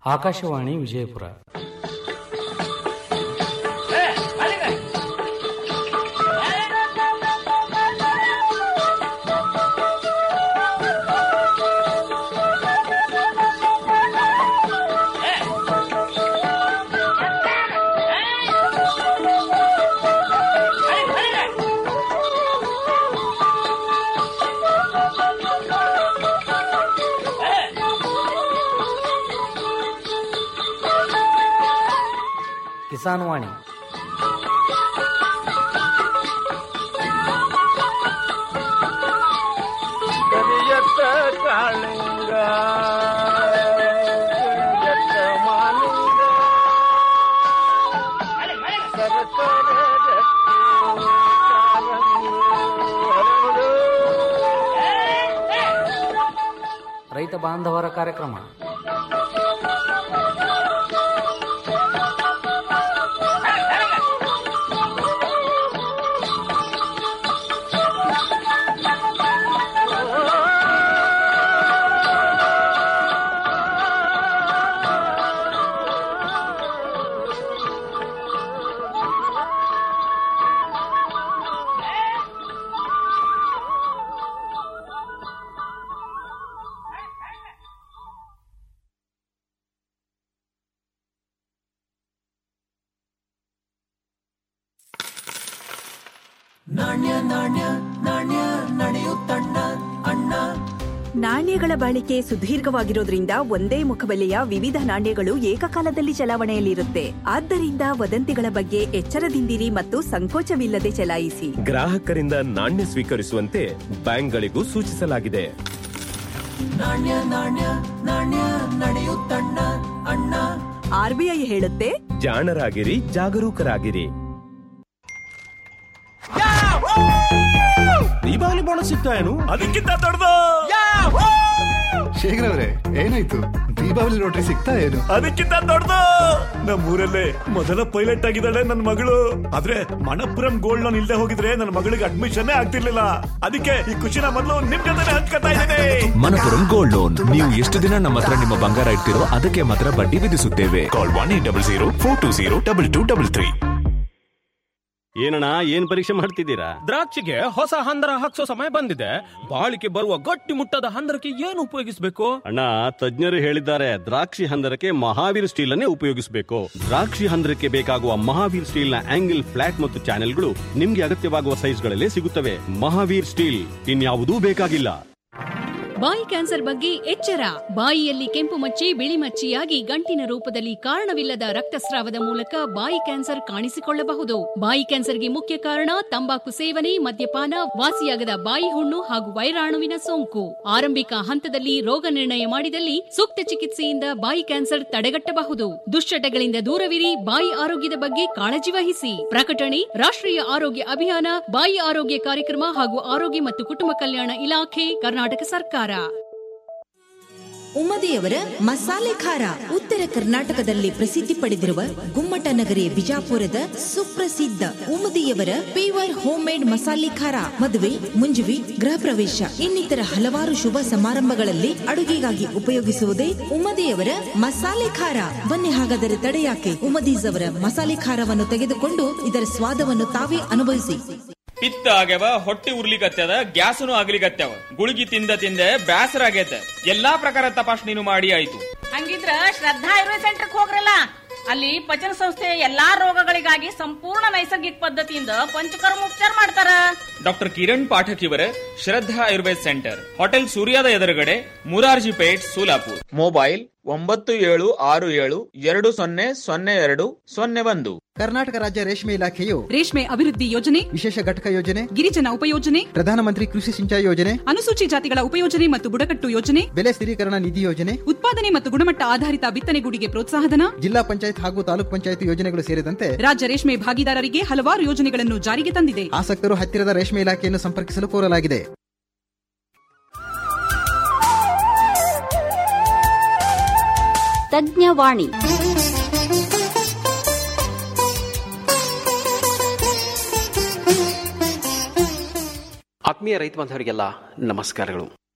ಆಕಾಶವಾಣಿ ವಿಜಯಪುರ ಕಿಸಾನ್ ವಾಣಿ ಕರಿಯತ್ತ ಕಾಳಿಂಗ ಕರಿಯತ್ತ ಮಾಲಿಂಗ ಸರಸರ ಗಟ್ಟಿ ಕಾಲಂಗಿ ಹರಳು. ರೈತ ಬಾಂಧವರ ಕಾರ್ಯಕ್ರಮ ನಾಣ್ಯಗಳ ಬಾಳಿಕೆ ಸುದೀರ್ಘವಾಗಿರೋದ್ರಿಂದ ಒಂದೇ ಮುಖಬೆಲೆಯ ವಿವಿಧ ನಾಣ್ಯಗಳು ಏಕಕಾಲದಲ್ಲಿ ಚಲಾವಣೆಯಲ್ಲಿರುತ್ತೆ ಆದ್ದರಿಂದ ವದಂತಿಗಳ ಬಗ್ಗೆ ಎಚ್ಚರದಿಂದಿರಿ ಮತ್ತು ಸಂಕೋಚವಿಲ್ಲದೆ ಚಲಾಯಿಸಿ ಗ್ರಾಹಕರಿಂದ ನಾಣ್ಯ ಸ್ವೀಕರಿಸುವಂತೆ ಬ್ಯಾಂಕ್ಗಳಿಗೂ ಸೂಚಿಸಲಾಗಿದೆ ಆರ್ಬಿಐ ಹೇಳುತ್ತೆ ಜಾಣರಾಗಿರಿ ಜಾಗರೂಕರಾಗಿರಿ ದೀಪಾವಳಿ ಬೋನಸ್ ಸಿಗ್ತಾ ಏನು ಅದಕ್ಕಿಂತ ದೊಡ್ಡದು ಶೇಖರ್ ಅವರೇ ಏನಾಯ್ತು ದೀಪಾವಳಿ ರೋಟ್ರಿ ಸಿಗ್ತಾ ಏನು ಅದಕ್ಕಿಂತ ದೊಡ್ಡದು ನಮ್ಮೂರಲ್ಲೇ ಮೊದಲ ಪೈಲಟ್ ಆಗಿದ್ದಾಳೆ ನನ್ನ ಮಗಳು ಆದ್ರೆ ಮಣಪುರಂ ಗೋಲ್ಡ್ ಲೋನ್ ಇಲ್ದೆ ಹೋಗಿದ್ರೆ ನನ್ನ ಮಗಳಿಗೆ ಅಡ್ಮಿಷನ್ ಆಗ್ತಿರ್ಲಿಲ್ಲ ಅದಕ್ಕೆ ಈ ಖುಷಿನ ಮೊದಲು ನಿಮ್ ಜೊತೆ ಹಂಚ್ಕೊತಾ ಇದ್ದೇನೆ ಮನಪುರಂ ಗೋಲ್ಡ್ ಲೋನ್ ನೀವು ಎಷ್ಟು ದಿನ ನಮ್ಮ ಹತ್ರ ನಿಮ್ಮ ಬಂಗಾರ ಇಡ್ತಿರೋ ಅದಕ್ಕೆ ಮಾತ್ರ ಬಡ್ಡಿ ವಿಧಿಸುತ್ತೇವೆ call one eight double zero four two zero double two double three ಏನಣ್ಣ ಏನ್ ಪರೀಕ್ಷೆ ಮಾಡ್ತಿದ್ದೀರಾ ದ್ರಾಕ್ಷಿಗೆ ಹೊಸ ಹಂದರ ಹಾಕ್ಸೋ ಸಮಯ ಬಂದಿದೆ ಬಾಳಿಕೆ ಬರುವ ಗಟ್ಟಿ ಮುಟ್ಟದ ಹಂದರಕ್ಕೆ ಏನು ಉಪಯೋಗಿಸಬೇಕು ಅಣ್ಣ ತಜ್ಞರು ಹೇಳಿದ್ದಾರೆ ದ್ರಾಕ್ಷಿ ಹಂದರಕ್ಕೆ ಮಹಾವೀರ್ ಸ್ಟೀಲ್ ಅನ್ನೇ ಉಪಯೋಗಿಸಬೇಕು ದ್ರಾಕ್ಷಿ ಹಂದರಕ್ಕೆ ಬೇಕಾಗುವ ಮಹಾವೀರ್ ಸ್ಟೀಲ್ ನ ಆಂಗಲ್ ಫ್ಲಾಟ್ ಮತ್ತು ಚಾನೆಲ್ಗಳು ನಿಮ್ಗೆ ಅಗತ್ಯವಾಗುವ ಸೈಜ್ಗಳಲ್ಲೇ ಸಿಗುತ್ತವೆ ಮಹಾವೀರ್ ಸ್ಟೀಲ್ ಇನ್ಯಾವುದೂ ಬೇಕಾಗಿಲ್ಲ ಬಾಯಿ ಕ್ಯಾನ್ಸರ್ ಬಗ್ಗೆ ಎಚ್ಚರ ಬಾಯಿಯಲ್ಲಿ ಕೆಂಪು ಮಚ್ಚಿ ಬಿಳಿ ಮಚ್ಚಿಯಾಗಿ ಗಂಟಿನ ರೂಪದಲ್ಲಿ ಕಾರಣವಿಲ್ಲದ ರಕ್ತಸ್ರಾವದ ಮೂಲಕ ಬಾಯಿ ಕ್ಯಾನ್ಸರ್ ಕಾಣಿಸಿಕೊಳ್ಳಬಹುದು ಬಾಯಿ ಕ್ಯಾನ್ಸರ್ಗೆ ಮುಖ್ಯ ಕಾರಣ ತಂಬಾಕು ಸೇವನೆ ಮದ್ಯಪಾನ ವಾಸಿಯಾಗದ ಬಾಯಿ ಹುಣ್ಣು ಹಾಗೂ ವೈರಾಣುವಿನ ಸೋಂಕು ಆರಂಭಿಕ ಹಂತದಲ್ಲಿ ರೋಗ ನಿರ್ಣಯ ಮಾಡಿದಲ್ಲಿ ಸೂಕ್ತ ಚಿಕಿತ್ಸೆಯಿಂದ ಬಾಯಿ ಕ್ಯಾನ್ಸರ್ ತಡೆಗಟ್ಟಬಹುದು ದುಶ್ಚಟಗಳಿಂದ ದೂರವಿರಿ ಬಾಯಿ ಆರೋಗ್ಯದ ಬಗ್ಗೆ ಕಾಳಜಿ ವಹಿಸಿ ಪ್ರಕಟಣೆ ರಾಷ್ಟ್ರೀಯ ಆರೋಗ್ಯ ಅಭಿಯಾನ ಬಾಯಿ ಆರೋಗ್ಯ ಕಾರ್ಯಕ್ರಮ ಹಾಗೂ ಆರೋಗ್ಯ ಮತ್ತು ಕುಟುಂಬ ಕಲ್ಯಾಣ ಇಲಾಖೆ ಕರ್ನಾಟಕ ಸರ್ಕಾರ ಉಮ್ಮದಿಯವರ ಮಸಾಲೆ ಖಾರ ಉತ್ತರ ಕರ್ನಾಟಕದಲ್ಲಿ ಪ್ರಸಿದ್ಧಿ ಪಡೆದಿರುವ ಗುಮ್ಮಟ ನಗರಿ ಬಿಜಾಪುರದ ಸುಪ್ರಸಿದ್ಧ ಉಮ್ಮದಿಯವರ ಪೇವರ್ ಹೋಮ್ ಮೇಡ್ ಮಸಾಲೆ ಖಾರ ಮದುವೆ ಮುಂಜುವಿ ಗೃಹ ಪ್ರವೇಶ ಇನ್ನಿತರ ಹಲವಾರು ಶುಭ ಸಮಾರಂಭಗಳಲ್ಲಿ ಅಡುಗೆಗಾಗಿ ಉಪಯೋಗಿಸುವುದೇ ಉಮ್ಮದಿಯವರ ಮಸಾಲೆ ಖಾರ ಬನ್ನಿ ಹಾಗಾದರೆ ತಡೆಯಾಕೆ ಉಮ್ಮದೀಸ್ ಅವರ ಮಸಾಲೆ ಖಾರವನ್ನು ತೆಗೆದುಕೊಂಡು ಇದರ ಸ್ವಾದವನ್ನು ತಾವೇ ಅನುಭವಿಸಿ ಪಿತ್ತ ಆಗ್ಯಾವ ಹೊಟ್ಟೆ ಉರ್ಲಿಕತ್ಯದ ಗ್ಯಾಸನು ಆಗ್ಲಿಕತ್ಯಾವ ಗುಳಿಗಿ ತಿಂದ ತಿಂದೆ ಬ್ಯಾಸರ ಆಗೈತೆ ಎಲ್ಲಾ ಪ್ರಕಾರ ತಪಾಸಣೆನು ಮಾಡಿ ಆಯ್ತು ಹಂಗಿದ್ರ ಶ್ರದ್ಧಾ ಆಯುರ್ವೇದ ಸೆಂಟರ್ಗೆ ಹೋಗ್ರಲ್ಲ ಅಲ್ಲಿ ಪಚನ ಸಂಸ್ಥೆಯ ಎಲ್ಲಾ ರೋಗಗಳಿಗಾಗಿ ಸಂಪೂರ್ಣ ನೈಸರ್ಗಿಕ ಪದ್ಧತಿಯಿಂದ ಪಂಚಕರ್ಮ ಉಪಚಾರ ಮಾಡ್ತಾರ ಡಾಕ್ಟರ್ ಕಿರಣ್ ಪಾಠಕ್ ಇವರ ಶ್ರದ್ಧಾ ಆಯುರ್ವೇದ ಸೆಂಟರ್ ಹೋಟೆಲ್ ಸೂರ್ಯದ ಎದುರುಗಡೆ ಮುರಾರ್ಜಿ ಪೇಟ್ ಸೋಲಾಪುರ್ ಮೊಬೈಲ್ ಒಂಬತ್ತು ಏಳು ಆರು ಏಳು ಎರಡು ಸೊನ್ನೆ ಸೊನ್ನೆ ಎರಡು ಸೊನ್ನೆ ಒಂದು ಕರ್ನಾಟಕ ರಾಜ್ಯ ರೇಷ್ಮೆ ಇಲಾಖೆಯು ರೇಷ್ಮೆ ಅಭಿವೃದ್ಧಿ ಯೋಜನೆ ವಿಶೇಷ ಘಟಕ ಯೋಜನೆ ಗಿರಿಜನ ಉಪಯೋಜನೆ ಪ್ರಧಾನಮಂತ್ರಿ ಕೃಷಿ ಸಿಂಚಾಯಿ ಯೋಜನೆ ಅನುಸೂಚಿ ಜಾತಿಗಳ ಉಪಯೋಜನೆ ಮತ್ತು ಬುಡಕಟ್ಟು ಯೋಜನೆ ಬೆಲೆ ಸ್ಥಿರೀಕರಣ ನಿಧಿ ಯೋಜನೆ ಉತ್ಪಾದನೆ ಮತ್ತು ಗುಣಮಟ್ಟ ಆಧಾರಿತ ಬಿತ್ತನೆಗೂಡಿಗೆ ಪ್ರೋತ್ಸಾಹಧನ ಜಿಲ್ಲಾ ಪಂಚಾಯತ್ ಹಾಗೂ ತಾಲೂಕ್ ಪಂಚಾಯತ್ ಯೋಜನೆಗಳು ಸೇರಿದಂತೆ ರಾಜ್ಯ ರೇಷ್ಮೆ ಭಾಗಿದಾರರಿಗೆ ಹಲವಾರು ಯೋಜನೆಗಳನ್ನು ಜಾರಿಗೆ ತಂದಿದೆ ಆಸಕ್ತರು ಹತ್ತಿರದ ರೇಷ್ಮೆ ಇಲಾಖೆಯನ್ನು ಸಂಪರ್ಕಿಸಲು ಕೋರಲಾಗಿದೆ ತಜ್ಞವಾಣಿ ಆತ್ಮೀಯ ರೈತ ಬಾಂಧವರಿಗೆಲ್ಲ ನಮಸ್ಕಾರಗಳು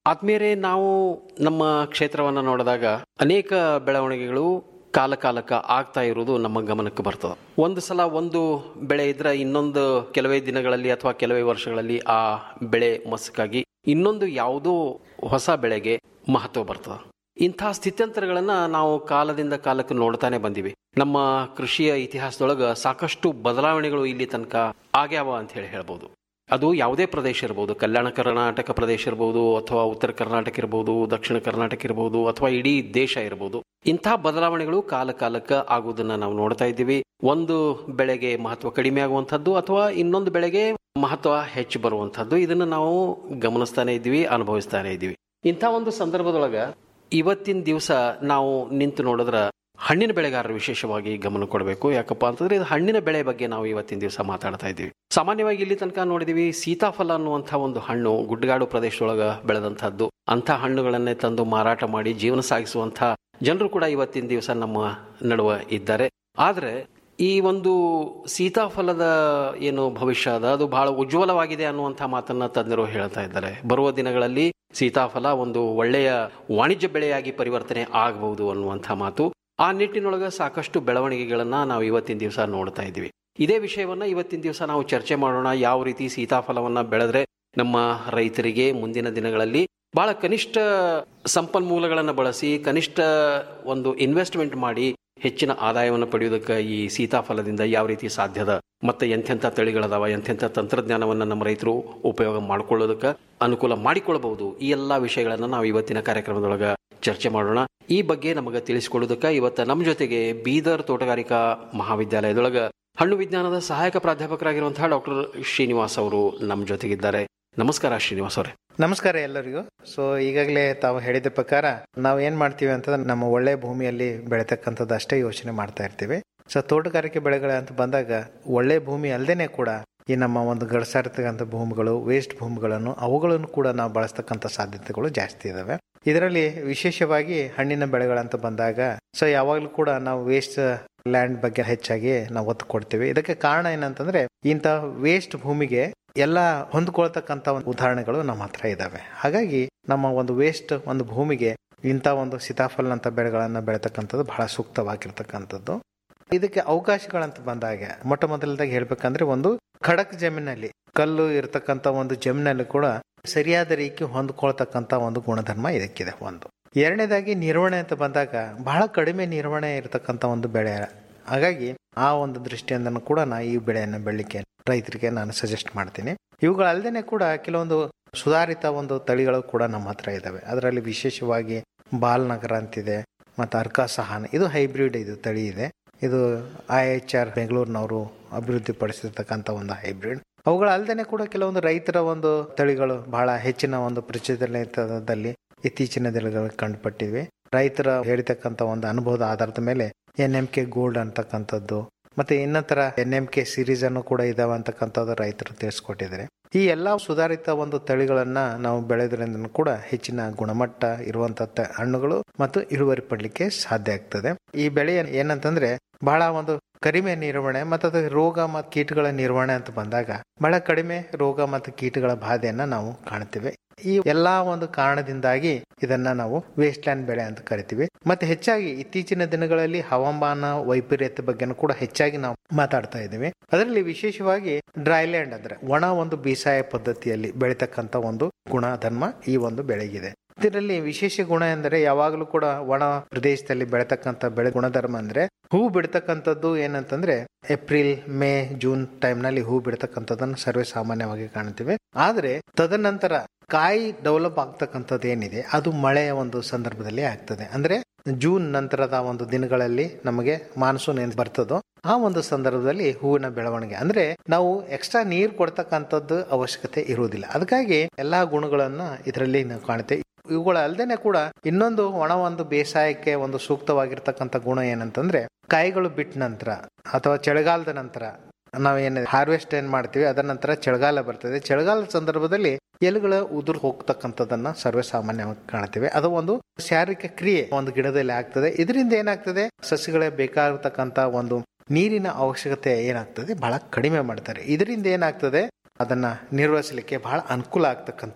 ಆದ್ಮೇಲೆ ನಾವು ನಮ್ಮ ಕ್ಷೇತ್ರವನ್ನು ನೋಡಿದಾಗ ಅನೇಕ ಬೆಳವಣಿಗೆಗಳು ಕಾಲ ಕಾಲಕ್ಕೆ ಆಗ್ತಾ ಇರುವುದು ನಮ್ಮ ಗಮನಕ್ಕೆ ಬರ್ತದೆ ಒಂದು ಸಲ ಒಂದು ಬೆಳೆ ಇದ್ರೆ ಇನ್ನೊಂದು ಕೆಲವೇ ದಿನಗಳಲ್ಲಿ ಅಥವಾ ಕೆಲವೇ ವರ್ಷಗಳಲ್ಲಿ ಆ ಬೆಳೆ ಮಸ್ಕಾಗಿ ಇನ್ನೊಂದು ಯಾವುದೋ ಹೊಸ ಬೆಳೆಗೆ ಮಹತ್ವ ಬರ್ತದೆ ಇಂಥ ಸ್ಥಿತ್ಯಂತರಗಳನ್ನ ನಾವು ಕಾಲದಿಂದ ಕಾಲಕ್ಕೆ ನೋಡ್ತಾನೆ ಬಂದಿವಿ ನಮ್ಮ ಕೃಷಿಯ ಇತಿಹಾಸದೊಳಗ ಸಾಕಷ್ಟು ಬದಲಾವಣೆಗಳು ಇಲ್ಲಿ ತನಕ ಆಗ್ಯಾವ ಅಂತ ಹೇಳಿ ಹೇಳ್ಬೋದು ಅದು ಯಾವುದೇ ಪ್ರದೇಶ ಇರ್ಬೋದು ಕಲ್ಯಾಣ ಕರ್ನಾಟಕ ಪ್ರದೇಶ ಇರ್ಬೋದು ಅಥವಾ ಉತ್ತರ ಕರ್ನಾಟಕ ಇರ್ಬೋದು ದಕ್ಷಿಣ ಕರ್ನಾಟಕ ಇರ್ಬೋದು ಅಥವಾ ಇಡೀ ದೇಶ ಇರ್ಬೋದು ಇಂಥ ಬದಲಾವಣೆಗಳು ಕಾಲ ಕಾಲಕ್ಕೆ ಆಗುವುದನ್ನ ನಾವು ನೋಡ್ತಾ ಇದ್ದೀವಿ ಒಂದು ಬೆಳೆಗೆ ಮಹತ್ವ ಕಡಿಮೆ ಆಗುವಂಥದ್ದು ಅಥವಾ ಇನ್ನೊಂದು ಬೆಳೆಗೆ ಮಹತ್ವ ಹೆಚ್ಚು ಬರುವಂಥದ್ದು ಇದನ್ನು ನಾವು ಗಮನಿಸ್ತಾನೆ ಇದ್ದೀವಿ ಅನುಭವಿಸ್ತಾನೆ ಇದ್ದೀವಿ ಇಂಥ ಒಂದು ಸಂದರ್ಭದೊಳಗ ಇವತ್ತಿನ ದಿವಸ ನಾವು ನಿಂತು ನೋಡಿದ್ರ ಹಣ್ಣಿನ ಬೆಳೆಗಾರರು ವಿಶೇಷವಾಗಿ ಗಮನ ಕೊಡಬೇಕು ಯಾಕಪ್ಪ ಅಂತಂದ್ರೆ ಇದು ಹಣ್ಣಿನ ಬೆಳೆ ಬಗ್ಗೆ ನಾವು ಇವತ್ತಿನ ದಿವಸ ಮಾತಾಡ್ತಾ ಇದ್ದೀವಿ ಸಾಮಾನ್ಯವಾಗಿ ಇಲ್ಲಿ ತನಕ ನೋಡಿದೀವಿ ಸೀತಾಫಲ ಅನ್ನುವಂಥ ಒಂದು ಹಣ್ಣು ಗುಡ್ಡಗಾಡು ಪ್ರದೇಶದೊಳಗ ಬೆಳೆದಂತಹದ್ದು ಅಂಥ ಹಣ್ಣುಗಳನ್ನೇ ತಂದು ಮಾರಾಟ ಮಾಡಿ ಜೀವನ ಸಾಗಿಸುವಂಥ ಜನರು ಕೂಡ ಇವತ್ತಿನ ದಿವಸ ನಮ್ಮ ನಡುವೆ ಇದ್ದಾರೆ ಆದ್ರೆ ಈ ಒಂದು ಸೀತಾಫಲದ ಏನು ಭವಿಷ್ಯ ಅದ ಅದು ಬಹಳ ಉಜ್ವಲವಾಗಿದೆ ಅನ್ನುವಂಥ ಮಾತನ್ನ ತಜ್ಞರು ಹೇಳ್ತಾ ಇದ್ದಾರೆ ಬರುವ ದಿನಗಳಲ್ಲಿ ಸೀತಾಫಲ ಒಂದು ಒಳ್ಳೆಯ ವಾಣಿಜ್ಯ ಬೆಳೆಯಾಗಿ ಪರಿವರ್ತನೆ ಆಗಬಹುದು ಅನ್ನುವಂಥ ಮಾತು ಆ ನಿಟ್ಟಿನೊಳಗ ಸಾಕಷ್ಟು ಬೆಳವಣಿಗೆಗಳನ್ನ ನಾವು ಇವತ್ತಿನ ದಿವಸ ನೋಡ್ತಾ ಇದ್ದೀವಿ ಇದೇ ವಿಷಯವನ್ನ ಇವತ್ತಿನ ದಿವಸ ನಾವು ಚರ್ಚೆ ಮಾಡೋಣ ಯಾವ ರೀತಿ ಸೀತಾಫಲವನ್ನ ಬೆಳೆದ್ರೆ ನಮ್ಮ ರೈತರಿಗೆ ಮುಂದಿನ ದಿನಗಳಲ್ಲಿ ಬಹಳ ಕನಿಷ್ಠ ಸಂಪನ್ಮೂಲಗಳನ್ನು ಬಳಸಿ ಕನಿಷ್ಠ ಒಂದು ಇನ್ವೆಸ್ಟ್ಮೆಂಟ್ ಮಾಡಿ ಹೆಚ್ಚಿನ ಆದಾಯವನ್ನು ಪಡೆಯುವುದಕ್ಕೆ ಈ ಸೀತಾಫಲದಿಂದ ಯಾವ ರೀತಿ ಸಾಧ್ಯದ ಮತ್ತೆ ಎಂತೆಂಥ ತಳಿಗಳದಾವ ಎಂತೆಂಥ ತಂತ್ರಜ್ಞಾನವನ್ನು ನಮ್ಮ ರೈತರು ಉಪಯೋಗ ಮಾಡ್ಕೊಳ್ಳೋದಕ್ಕೆ ಅನುಕೂಲ ಮಾಡಿಕೊಳ್ಬಹುದು ಈ ಎಲ್ಲಾ ವಿಷಯಗಳನ್ನು ನಾವು ಇವತ್ತಿನ ಕಾರ್ಯಕ್ರಮದೊಳಗ ಚರ್ಚೆ ಮಾಡೋಣ ಈ ಬಗ್ಗೆ ನಮಗೆ ತಿಳಿಸಿಕೊಡೋದಕ್ಕೆ ಇವತ್ತು ನಮ್ಮ ಜೊತೆಗೆ ಬೀದರ್ ತೋಟಗಾರಿಕಾ ಮಹಾವಿದ್ಯಾಲಯದೊಳಗ ಹಣ್ಣು ವಿಜ್ಞಾನದ ಸಹಾಯಕ ಪ್ರಾಧ್ಯಾಪಕರಾಗಿರುವಂತಹ ಡಾಕ್ಟರ್ ಶ್ರೀನಿವಾಸ್ ಅವರು ನಮ್ಮ ಜೊತೆಗಿದ್ದಾರೆ ನಮಸ್ಕಾರ ಶ್ರೀನಿವಾಸ್ ಅವರೇ ನಮಸ್ಕಾರ ಎಲ್ಲರಿಗೂ ಸೊ ಈಗಾಗಲೇ ತಾವು ಹೇಳಿದ ಪ್ರಕಾರ ನಾವು ಏನ್ ಮಾಡ್ತೀವಿ ಅಂತಂದ್ರೆ ನಮ್ಮ ಒಳ್ಳೆ ಭೂಮಿಯಲ್ಲಿ ಬೆಳೆತಕ್ಕಂಥದ್ದು ಅಷ್ಟೇ ಯೋಚನೆ ಮಾಡ್ತಾ ಇರ್ತೀವಿ ಸೊ ತೋಟಗಾರಿಕೆ ಬೆಳೆಗಳ ಅಂತ ಬಂದಾಗ ಒಳ್ಳೆ ಭೂಮಿ ಅಲ್ಲದೇನೆ ಕೂಡ ಈ ನಮ್ಮ ಒಂದು ಗಡಸಾರ್ತಕ್ಕಂಥ ಭೂಮಿಗಳು ವೇಸ್ಟ್ ಭೂಮಿಗಳನ್ನು ಅವುಗಳನ್ನು ಕೂಡ ನಾವು ಬಳಸ್ತಕ್ಕಂಥ ಸಾಧ್ಯತೆಗಳು ಜಾಸ್ತಿ ಇದಾವೆ ಇದರಲ್ಲಿ ವಿಶೇಷವಾಗಿ ಹಣ್ಣಿನ ಬೆಳೆಗಳಂತ ಬಂದಾಗ ಸೊ ಯಾವಾಗಲೂ ಕೂಡ ನಾವು ವೇಸ್ಟ್ ಲ್ಯಾಂಡ್ ಬಗ್ಗೆ ಹೆಚ್ಚಾಗಿ ನಾವು ಒತ್ತು ಕೊಡ್ತೀವಿ ಇದಕ್ಕೆ ಕಾರಣ ಏನಂತಂದ್ರೆ ಇಂಥ ವೇಸ್ಟ್ ಭೂಮಿಗೆ ಎಲ್ಲ ಹೊಂದ್ಕೊಳ್ತಕ್ಕಂಥ ಒಂದು ಉದಾಹರಣೆಗಳು ನಮ್ಮ ಹತ್ರ ಇದಾವೆ ಹಾಗಾಗಿ ನಮ್ಮ ಒಂದು ವೇಸ್ಟ್ ಒಂದು ಭೂಮಿಗೆ ಇಂಥ ಒಂದು ಸೀತಾಫಲ ಅಂತ ಬೆಳೆಗಳನ್ನ ಬೆಳೆತಕ್ಕಂಥದ್ದು ಬಹಳ ಸೂಕ್ತವಾಗಿರ್ತಕ್ಕಂಥದ್ದು ಇದಕ್ಕೆ ಅವಕಾಶಗಳಂತ ಬಂದಾಗ ಮೊಟ್ಟ ಮೊದಲದಾಗಿ ಹೇಳ್ಬೇಕಂದ್ರೆ ಒಂದು ಖಡಕ್ ಜಮೀನಲ್ಲಿ ಕಲ್ಲು ಇರತಕ್ಕಂಥ ಒಂದು ಜಮೀನಲ್ಲಿ ಕೂಡ ಸರಿಯಾದ ರೀತಿ ಹೊಂದ್ಕೊಳ್ತಕ್ಕಂಥ ಒಂದು ಗುಣಧರ್ಮ ಇದಕ್ಕಿದೆ ಒಂದು ಎರಡನೇದಾಗಿ ನಿರ್ವಹಣೆ ಅಂತ ಬಂದಾಗ ಬಹಳ ಕಡಿಮೆ ನಿರ್ವಹಣೆ ಇರತಕ್ಕಂಥ ಒಂದು ಬೆಳೆ ಹಾಗಾಗಿ ಆ ಒಂದು ದೃಷ್ಟಿಯಿಂದ ಕೂಡ ನಾ ಈ ಬೆಳೆಯನ್ನು ಬೆಳಿಲಿಕ್ಕೆ ರೈತರಿಗೆ ನಾನು ಸಜೆಸ್ಟ್ ಮಾಡ್ತೀನಿ ಇವುಗಳಲ್ಲದೆ ಕೂಡ ಕೆಲವೊಂದು ಸುಧಾರಿತ ಒಂದು ತಳಿಗಳು ಕೂಡ ನಮ್ಮ ಹತ್ರ ಇದಾವೆ ಅದರಲ್ಲಿ ವಿಶೇಷವಾಗಿ ಬಾಲ್ನಗರ ಅಂತಿದೆ ಮತ್ತು ಅರ್ಕಾ ಸಹಾನ್ ಇದು ಹೈಬ್ರಿಡ್ ಇದು ತಳಿ ಇದೆ ಇದು ಐ ಎಚ್ ಆರ್ ಬೆಂಗಳೂರಿನವರು ಅಭಿವೃದ್ಧಿ ಪಡಿಸಿರ್ತಕ್ಕಂಥ ಒಂದು ಹೈಬ್ರಿಡ್ ಅವುಗಳಲ್ಲದೆ ಕೂಡ ಕೆಲವೊಂದು ರೈತರ ಒಂದು ತಳಿಗಳು ಬಹಳ ಹೆಚ್ಚಿನ ಒಂದು ಪ್ರಚಲಿತದಲ್ಲಿ ಇತ್ತೀಚಿನ ದಿನಗಳಲ್ಲಿ ಕಂಡುಪಟ್ಟಿವೆ ರೈತರ ಹೇಳಿತಕ್ಕಂಥ ಒಂದು ಅನುಭವದ ಆಧಾರದ ಮೇಲೆ ಎನ್ ಎಂ ಕೆ ಗೋಲ್ಡ್ ಅಂತಕ್ಕಂಥದ್ದು ಮತ್ತೆ ಇನ್ನಿತರ ಎನ್ ಎಂ ಕೆ ಸೀರೀಸ್ ಅನ್ನು ಕೂಡ ಇದಾವೆ ಅಂತಕ್ಕಂಥದ್ದು ರೈತರು ತಿಳಿಸ್ಕೊಟ್ಟಿದ್ದಾರೆ ಈ ಎಲ್ಲಾ ಸುಧಾರಿತ ಒಂದು ತಳಿಗಳನ್ನ ನಾವು ಬೆಳೆದ್ರಿಂದ ಕೂಡ ಹೆಚ್ಚಿನ ಗುಣಮಟ್ಟ ಇರುವಂತ ಹಣ್ಣುಗಳು ಮತ್ತು ಇಳುವರಿ ಪಡ್ಲಿಕ್ಕೆ ಸಾಧ್ಯ ಆಗ್ತದೆ ಈ ಬೆಳೆ ಏನಂತಂದ್ರೆ ಬಹಳ ಒಂದು ಕಡಿಮೆ ನಿರ್ವಹಣೆ ಮತ್ತು ಅದು ರೋಗ ಮತ್ತು ಕೀಟಗಳ ನಿರ್ವಹಣೆ ಅಂತ ಬಂದಾಗ ಬಹಳ ಕಡಿಮೆ ರೋಗ ಮತ್ತು ಕೀಟಗಳ ಬಾಧೆಯನ್ನ ನಾವು ಕಾಣ್ತೇವೆ ಈ ಎಲ್ಲಾ ಒಂದು ಕಾರಣದಿಂದಾಗಿ ಇದನ್ನ ನಾವು ವೇಸ್ಟ್ ಲ್ಯಾಂಡ್ ಬೆಳೆ ಅಂತ ಕರಿತೀವಿ ಮತ್ತೆ ಹೆಚ್ಚಾಗಿ ಇತ್ತೀಚಿನ ದಿನಗಳಲ್ಲಿ ಹವಾಮಾನ ವೈಪರೀತ್ಯ ಬಗ್ಗೆನೂ ಕೂಡ ಹೆಚ್ಚಾಗಿ ನಾವು ಮಾತಾಡ್ತಾ ಇದ್ದೀವಿ ಅದರಲ್ಲಿ ವಿಶೇಷವಾಗಿ ಡ್ರೈಲ್ಯಾಂಡ್ ಅಂದ್ರೆ ಒಣ ಒಂದು ಬೇಸಾಯ ಪದ್ಧತಿಯಲ್ಲಿ ಬೆಳೀತಕ್ಕಂತ ಒಂದು ಗುಣಧರ್ಮ ಈ ಒಂದು ಬೆಳೆಗಿದೆ ಇದರಲ್ಲಿ ವಿಶೇಷ ಗುಣ ಎಂದರೆ ಯಾವಾಗಲೂ ಕೂಡ ಒಣ ಪ್ರದೇಶದಲ್ಲಿ ಬೆಳತಕ್ಕಂತ ಬೆಳೆ ಗುಣಧರ್ಮ ಅಂದ್ರೆ ಹೂ ಬಿಡ್ತಕ್ಕಂಥದ್ದು ಏನಂತಂದ್ರೆ ಏಪ್ರಿಲ್ ಮೇ ಜೂನ್ ಟೈಮ್ ನಲ್ಲಿ ಹೂ ಬಿಡ್ತಕ್ಕಂಥದ್ದನ್ನು ಸರ್ವೇ ಸಾಮಾನ್ಯವಾಗಿ ಕಾಣ್ತೀವಿ ಆದ್ರೆ ತದನಂತರ ಕಾಯಿ ಡೆವಲಪ್ ಆಗ್ತಕ್ಕಂಥದ್ದು ಏನಿದೆ ಅದು ಮಳೆಯ ಒಂದು ಸಂದರ್ಭದಲ್ಲಿ ಆಗ್ತದೆ ಅಂದ್ರೆ ಜೂನ್ ನಂತರದ ಒಂದು ದಿನಗಳಲ್ಲಿ ನಮಗೆ ಮಾನ್ಸೂನ್ ಏನ್ ಬರ್ತದೋ ಆ ಒಂದು ಸಂದರ್ಭದಲ್ಲಿ ಹೂವಿನ ಬೆಳವಣಿಗೆ ಅಂದ್ರೆ ನಾವು ಎಕ್ಸ್ಟ್ರಾ ನೀರು ಕೊಡ್ತಕ್ಕಂಥದ್ದು ಅವಶ್ಯಕತೆ ಇರುವುದಿಲ್ಲ ಅದಕ್ಕಾಗಿ ಎಲ್ಲಾ ಗುಣಗಳನ್ನ ಇದರಲ್ಲಿ ನಾವು ಕಾಣುತ್ತೇವೆ ಇವುಗಳ ಅಲ್ಲದೆ ಕೂಡ ಇನ್ನೊಂದು ಒಣ ಒಂದು ಬೇಸಾಯಕ್ಕೆ ಒಂದು ಸೂಕ್ತವಾಗಿರ್ತಕ್ಕಂಥ ಗುಣ ಏನಂತಂದ್ರೆ ಕಾಯಿಗಳು ಬಿಟ್ಟ ನಂತರ ಅಥವಾ ಚಳಿಗಾಲದ ನಂತರ ನಾವೇನು ಹಾರ್ವೆಸ್ಟ್ ಏನ್ ಮಾಡ್ತೀವಿ ಅದರ ನಂತರ ಚಳಿಗಾಲ ಬರ್ತದೆ ಚಳಿಗಾಲದ ಸಂದರ್ಭದಲ್ಲಿ ಎಲೆಗಳ ಉದುರು ಹೋಗ್ತಕ್ಕಂಥದ್ದನ್ನ ಸರ್ವೇ ಸಾಮಾನ್ಯವಾಗಿ ಕಾಣ್ತೇವೆ ಅದು ಒಂದು ಶಾರೀರಿಕ ಕ್ರಿಯೆ ಒಂದು ಗಿಡದಲ್ಲಿ ಆಗ್ತದೆ ಇದರಿಂದ ಏನಾಗ್ತದೆ ಸಸ್ಯಗಳೇ ಬೇಕಾಗಿರ್ತಕ್ಕಂಥ ಒಂದು ನೀರಿನ ಅವಶ್ಯಕತೆ ಏನಾಗ್ತದೆ ಬಹಳ ಕಡಿಮೆ ಮಾಡ್ತಾರೆ ಇದರಿಂದ ಏನಾಗ್ತದೆ ಅದನ್ನ ನಿರ್ವಹಿಸಲಿಕ್ಕೆ ಬಹಳ ಅನುಕೂಲ ಆಗ್ತಕ್ಕಂಥದ್ದು